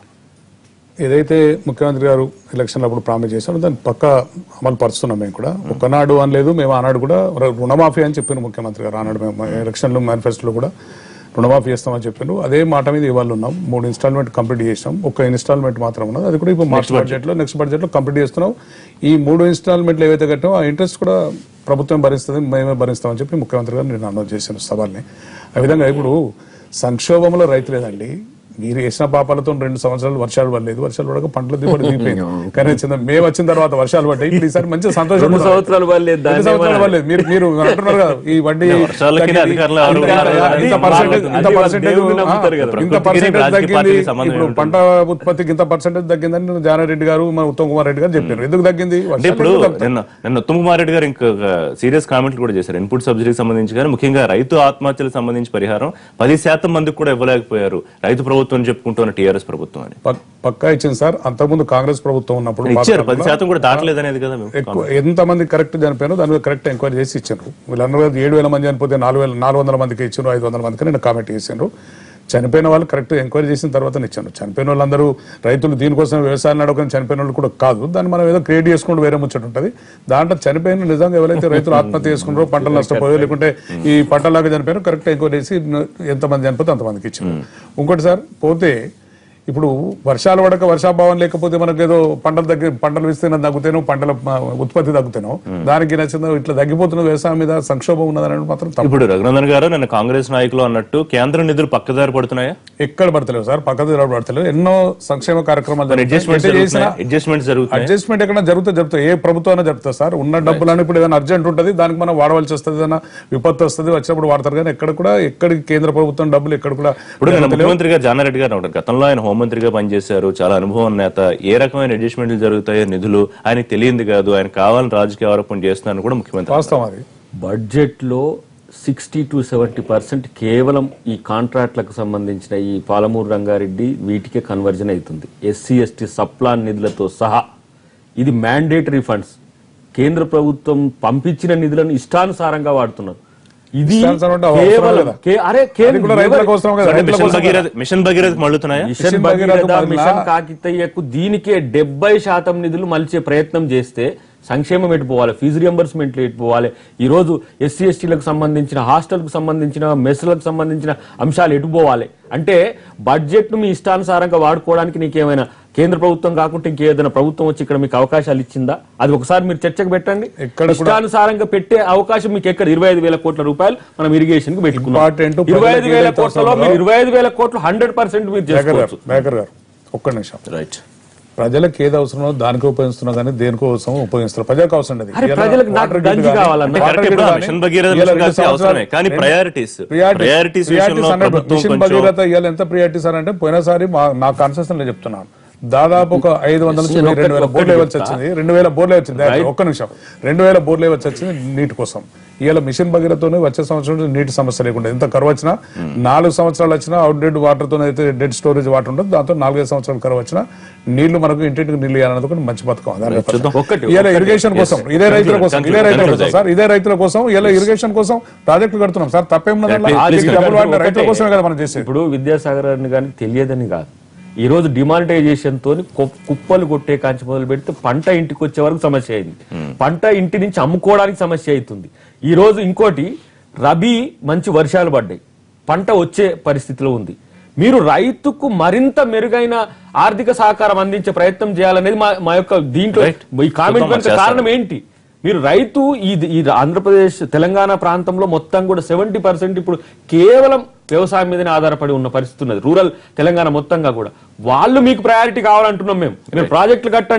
ఏదైతే ముఖ్యమంత్రి గారు ఎలక్షన్ అప్పుడు ప్రామిస్ చేశారో దాన్ని పక్క అమలు పరుస్తున్నాం మేము కూడా ఒకనాడు అని లేదు మేము ఆనాడు కూడా రు- రుణమాఫీ అని చెప్పాను ముఖ్యమంత్రి గారు ఆనాడు మేము ఎలక్షన్లో మేనిఫెస్టోలో కూడా రుణమాఫీ చేస్తామని చెప్పాను అదే మాట మీద ఇవాళ ఉన్నాం మూడు ఇన్స్టాల్మెంట్ కంప్లీట్ చేసాం ఒక ఇన్స్టాల్మెంట్ మాత్రం ఉన్నది అది కూడా ఇప్పుడు మార్చ్ బడ్జెట్ లో నెక్స్ట్ బడ్జెట్ లో కంప్లీట్ చేస్తున్నాం ఈ మూడు ఇన్స్టాల్మెంట్లు ఏవైతే కట్టామో ఆ ఇంట్రెస్ట్ కూడా ప్రభుత్వం భరిస్తుంది మేమే భరిస్తామని చెప్పి ముఖ్యమంత్రి గారు నేను అనౌన్స్ చేశాను సవాల్ని ఆ విధంగా ఇప్పుడు సంక్షోభంలో రైతు లేదండి మీరు వేసిన పాపాలతో రెండు సంవత్సరాలు వర్షాలు పడలేదు వర్షాలు పడక పంటలు దిగుబడి దిగిపోయింది కానీ వచ్చింది మేము వచ్చిన తర్వాత వర్షాలు పడ్డాయి ఇప్పుడు ఈసారి మంచి సంతోషం రెండు సంవత్సరాలు పడలేదు, దాన్ని రెండు సంవత్సరాలు ఏమన్నా- పడలేదు మీరు మీరు అంటున్నారు కదా ఈ వడ్డీ వర్షాలకి తగ్గింది, అధికారులు ఎవరు ఇంత- ఉన్నారు? ఇంత అది పర్సెంటేజ్ ఇంత వాళ్ళు పర్సెంటేజ్ దేవుడిని నమ్ముతారు కదా. ఇంత ప్రకృతికి పర్సెంటేజ్ రాజకీయ తగ్గింది పార్టీకి సంబంధం ఇప్పుడు ఏముంటుంది? పంట ఉత్పత్తికి ఇంత పర్సెంటేజ్ తగ్గిందని జానారెడ్డి గారు మన ఉత్తమ్ కుమార్ రెడ్డి గారు చెప్పారు ఎందుకు తగ్గింది అంటే వర్షాలు ఇప్పుడు ఎందుకు తగ్గుతాయి? నిన్న నిన్న ఉత్తమ్ కుమార్ రెడ్డి గారు ఇంకొక సీరియస్ కామెంట్లు కూడా చేశారు ఇన్పుట్ సబ్సిడీకి సంబంధించి కానీ ముఖ్యంగా రైతు ఆత్మహత్యలకు సంబంధించి పరిహారం పది శాతం మందికి కూడా ఇవ్వలేకపోయారు రైతు ప్రభుత్వం చెప్పుకుంటున్న టీఆర్ఎస్ ప్రభుత్వం అని పక్- పక్కా ఇచ్చింది సార్ అంతకుముందు కాంగ్రెస్ ప్రభుత్వం ఉన్నప్పుడు ఇచ్చారు పది పాతకాలంలో శాతం కూడా దాటలేదు అనేది కదా మేము ఎక్కువ ఎంత మంది కరెక్ట్ చనిపోయారో దాని మీద కరెక్ట్ ఎంక్వైరీ చేసి ఇచ్చారు వీళ్ళందరూ ఏడు వేల మంది చనిపోతే నాలుగు వేల నాలుగు వందల మందికి ఇచ్చారు ఐదు వందల మందికి నేను కామెంట్ చేశాను చనిపోయిన వాళ్ళు కరెక్ట్ ఎంక్వైరీ చేసిన తర్వాత ఇచ్చాను చనిపోయిన వాళ్ళందరూ రైతులు దీనికోసం వ్యవసాయం నడవకుండా చనిపోయిన వాళ్ళు కూడా కాదు దాన్ని మనం ఏదో క్రియేట్ చేసుకుంటూ వేరే ముచ్చట ఉంటుంది దాంట్లో చనిపోయిన నిజంగా ఎవరైతే రైతులు ఆత్మహత్య చేసుకున్నారో పంటలు నష్టపోయో లేకుంటే ఈ పంటలాగా చనిపోయారో కరెక్ట్ ఎంక్వైరీ చేసి ఎంతమంది చనిపోతే అంతమందికి ఇచ్చారు ఇంకోటి సార్ పోతే ఇప్పుడు వర్షాలు పడక వర్షాభావం లేకపోతే మనకు ఏదో పంటలు తగ్గి పంటలు విస్తీర్ణం తగ్గుతానో పంటల ఆ, ఉత్పత్తి తగ్గుతానో దానికి నచ్చిందో ఇట్లా తగ్గిపోతున్న వ్యవసాయం మీద సంక్షోభం ఉన్నదని మాత్రం తప్పు ఇప్పుడు రఘునందన్ గారు నిన్న కాంగ్రెస్ నాయకులు అన్నట్టు కేంద్ర నిధులు పక్కదారి పడుతున్నాయా ఎక్కడ పడతలేవు సార్ పక్కన తిరగ పడతలేవు ఎన్నో సంక్షేమ కార్యక్రమాలు జరుగుతాయి. అడ్జస్ట్మెంట్స్ ఎటు చేసినా జరుగుతున్నాయి అడ్జస్ట్మెంట్స్ జరుగుతున్నాయి అడ్జస్ట్మెంట్ ఎక్కడ జరుగుతా జరుగుతాయి ఏ ప్రభుత్వం జరుగుతుంది సార్ ఉన్న డబ్బులని ఇప్పుడు ఏదైనా అర్జెంట్ ఉంటుంది దానికి మనం వాడవలసి వస్తుంది ఏదైనా విపత్తు వస్తుంది వచ్చినప్పుడు వాడతారు కానీ ఎక్కడ కూడా ఎక్కడికి కేంద్ర ప్రభుత్వం డబ్బులు ఎక్కడ కూడా ఇప్పుడు నేను ముఖ్యమంత్రి గారు జానారెడ్డి గారు ఉంటారు గతంలో ఆయన హోంమంత్రిగా పనిచేశారు చాలా అనుభవం నేత ఏ రకమైన అడ్జస్ట్మెంట్లు జరుగుతాయో నిధులు ఆయనకు తెలియంది కాదు ఆయన కావాలని రాజకీయ ఆరోపణ చేస్తున్నారని కూడా ముఖ్యమంత్రి వాస్తవం అది బడ్జెట్ లో సిక్స్టీ టు సెవెంటీ పర్సెంట్ కేవలం ఈ కాంట్రాక్ట్లకు సంబంధించిన ఈ పాలమూరు రంగారెడ్డి వీటికే కన్వర్జన్ అవుతుంది ఎస్సీ ఎస్టీ సప్లాన్ నిధులతో సహా ఇది మ్యాండేటరీ ఫండ్స్ కేంద్ర ప్రభుత్వం పంపించిన నిధులను ఇష్టానుసారంగా వాడుతున్నారు ఇది ఇష్టానుసారం అంటే అవసరం కేవలం కదా. కే- అరే అది కేంద్ర కూడా రైతుల కోసం కదా, అంటే రైతుల మిషన్ కోసం కదా. భగీరథ మిషన్ భగీరథ మళ్ళుతున్నాయా mission mission Bhagiratha Bhagiratha mission మళ్ళా- కాకితయ్యకు దీనికే డెబ్బై శాతం నిధులు మలిచే ప్రయత్నం చేస్తే సంక్షేమం ఎటు పోవాలి ఫీజు రియంబర్స్మెంట్లు ఎటు పోవాలి ఈ రోజు ఎస్సీ ఎస్టీలకు సంబంధించిన హాస్టల్కు సంబంధించిన మెస్లకు సంబంధించిన అంశాలు ఎటు పోవాలి అంటే బడ్జెట్ ను మీ ఇష్టానుసారంగా వాడుకోవడానికి నీకేమైనా కేంద్ర ప్రభుత్వం కాకుండా ఇంకేదైనా ప్రభుత్వం వచ్చి ఇక్కడ మీకు అవకాశాలు ఇచ్చిందా అది ఒకసారి మీరు చర్చకు పెట్టండి ఎక్కడ కూడా- ఇష్టానుసారంగా పెట్టే అవకాశం మీకు ఎక్కడ ఇరవై ఐదు వేల కోట్ల రూపాయలు మనం ఇరిగేషన్ కి పెట్టుకున్నాం Important ఇరవై ఐదు వేల ప్రజలకు కోట్లలో మీరు ఇరవై ఐదు వేల కోట్లు హండ్రెడ్ పర్సెంట్ మీరు మేకర్ చేసుకోవచ్చు గారు మేకర్ గారు ఒక్క నిమిషం రైట్ ప్రజలకు ఏది అవసరమో దానికి ఉపయోగిస్తున్నా కానీ దేనికో అవసరం ఉపయోగిస్తున్నారు ప్రజలకు అవసరం లేదు అరే ఇలా ప్రజలకు నాకు వాటర్ గంజి గ్రిడ్ కానీ, కావాలన్న. అంటే వాటర్ కరెక్ట్ గ్రిడ్ ఇప్పుడు కానీ, మిషన్ భగీరథ ఇలా మిషన్ రెండు కలిసి సంవత్సరాలు- అవసరమే. కానీ రెండు- priorities. priorities- Priorities priorities విషయంలో అన్నట్టు ప్రభుత్వం మిషన్ కొంచెం- భగీరథ ఇవాళ ఎంత ప్రియారిటీ సార్ అంటే పోయినసారి మా నా కాన్సెషన్ లో చెప్తున్నాను దాదాపు ఒక ఐదు వందల నుంచి నేను రెండు వేల ఒక్కటి బోర్లు ఇవ్వాల్సి చెప్తా. వచ్చింది రెండు వేల బోర్లు వచ్చింది ఒక్క నిమిషం రెండు వేల బోర్లు ఇవ్వాల్సి వచ్చింది నీటి కోసం ఇవాళ మిషన్ భగీరథతోనే వచ్చే సంవత్సరం నుంచి నీటి సమస్య లేకుండా ఎంత కరువు వచ్చినా నాలుగు సంవత్సరాలు వచ్చినా అవుట్ డెడ్ వాటర్ తో అయితే డెడ్ స్టోరేజ్ వాటర్ ఉంటుంది దాంతో నాలుగైదు సంవత్సరాలు కరువు వచ్చినా నీళ్లు మనకు ఇంటింటికి నీళ్లు ఇవ్వాలన్నది ఒకటి మంచి పథకం అదే ఒక్కటి, ఇవాళ ఒక్కటి. ఇరిగేషన్ కోసం Yes. ఇదే రైతుల కోసం Conclude, ఇదే రైతుల conclude. కోసం సార్ ఇదే రైతుల కోసం ఇలా ఇరిగేషన్ కోసం ప్రాజెక్టులు కడుతున్నాం సార్ తప్పేం Yeah, please, please, డబ్బులు వాడిన రైతుల ఒకటే. కోసమే కదా మనం చేసేది ఇప్పుడు విద్యాసాగర్ అని కానీ తెలియదని కాదు ఈ రోజు డిమానిటైజేషన్ తోని కొ- కుప్పలు కొట్టే కాంచి మొదలు పెడితే పంట ఇంటికి వచ్చే వరకు సమస్య అయింది పంట ఇంటి నుంచి అమ్ముకోవడానికి సమస్య అవుతుంది ఈ రోజు ఇంకోటి రబీ మంచి వర్షాలు పడ్డాయి పంట వచ్చే పరిస్థితిలో ఉంది మీరు రైతుకు మరింత మెరుగైన ఆర్థిక సహకారం అందించే ప్రయత్నం చేయాలనేది మా మా యొక్క దీంట్లో Right. ఈ కామెంట్ చూద్దాం, వెనుక చేస్తాం. కారణం ఏంటి మీరు రైతు ఈ ఈ ఆంధ్రప్రదేశ్ తెలంగాణ ప్రాంతంలో మొత్తం కూడా సెవెంటీ పర్సెంట్ ఇప్పుడు కేవలం వ్యవసాయం మీదనే ఆధారపడి ఉన్న పరిస్థితి ఉన్నది రూరల్ తెలంగాణ మొత్తంగా కూడా వాళ్ళు మీకు ప్రయారిటీ కావాలంటున్నాం మేము మీరు ప్రాజెక్టులు కట్టండి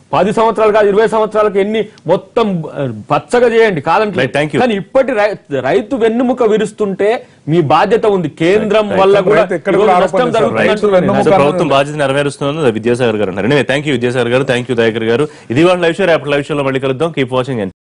పది సంవత్సరాలు కాదు ఇరవై సంవత్సరాలకు ఎన్ని మొత్తం ఆ, పచ్చగా చేయండి కాదంటే Right, thank you. కానీ ఇప్పటి రై- రైతు వెన్నుముక విరుస్తుంటే మీ బాధ్యత ఉంది కేంద్రం వల్ల కూడా రైతు ఎక్కడ ఈరోజు కూడా నష్టం ఆరోపణలు చేస్తారు. జరుగుతుంది రైతు అంటున్నాను నేను. వెన్నుముక సో ప్రభుత్వం బాధ్యత నెరవేరుస్తుంది విద్యాసాగర్ గారు అంటారు థ్యాంక్ యూ విద్యాసాగర్ గారు థ్యాంక్ యూ దయాకర్ గారు ఇది వాళ్ళ లైవ్ షో రేపటి లైవ్ షోలో మళ్ళీ కలుద్దాం కీప్ వాచింగ్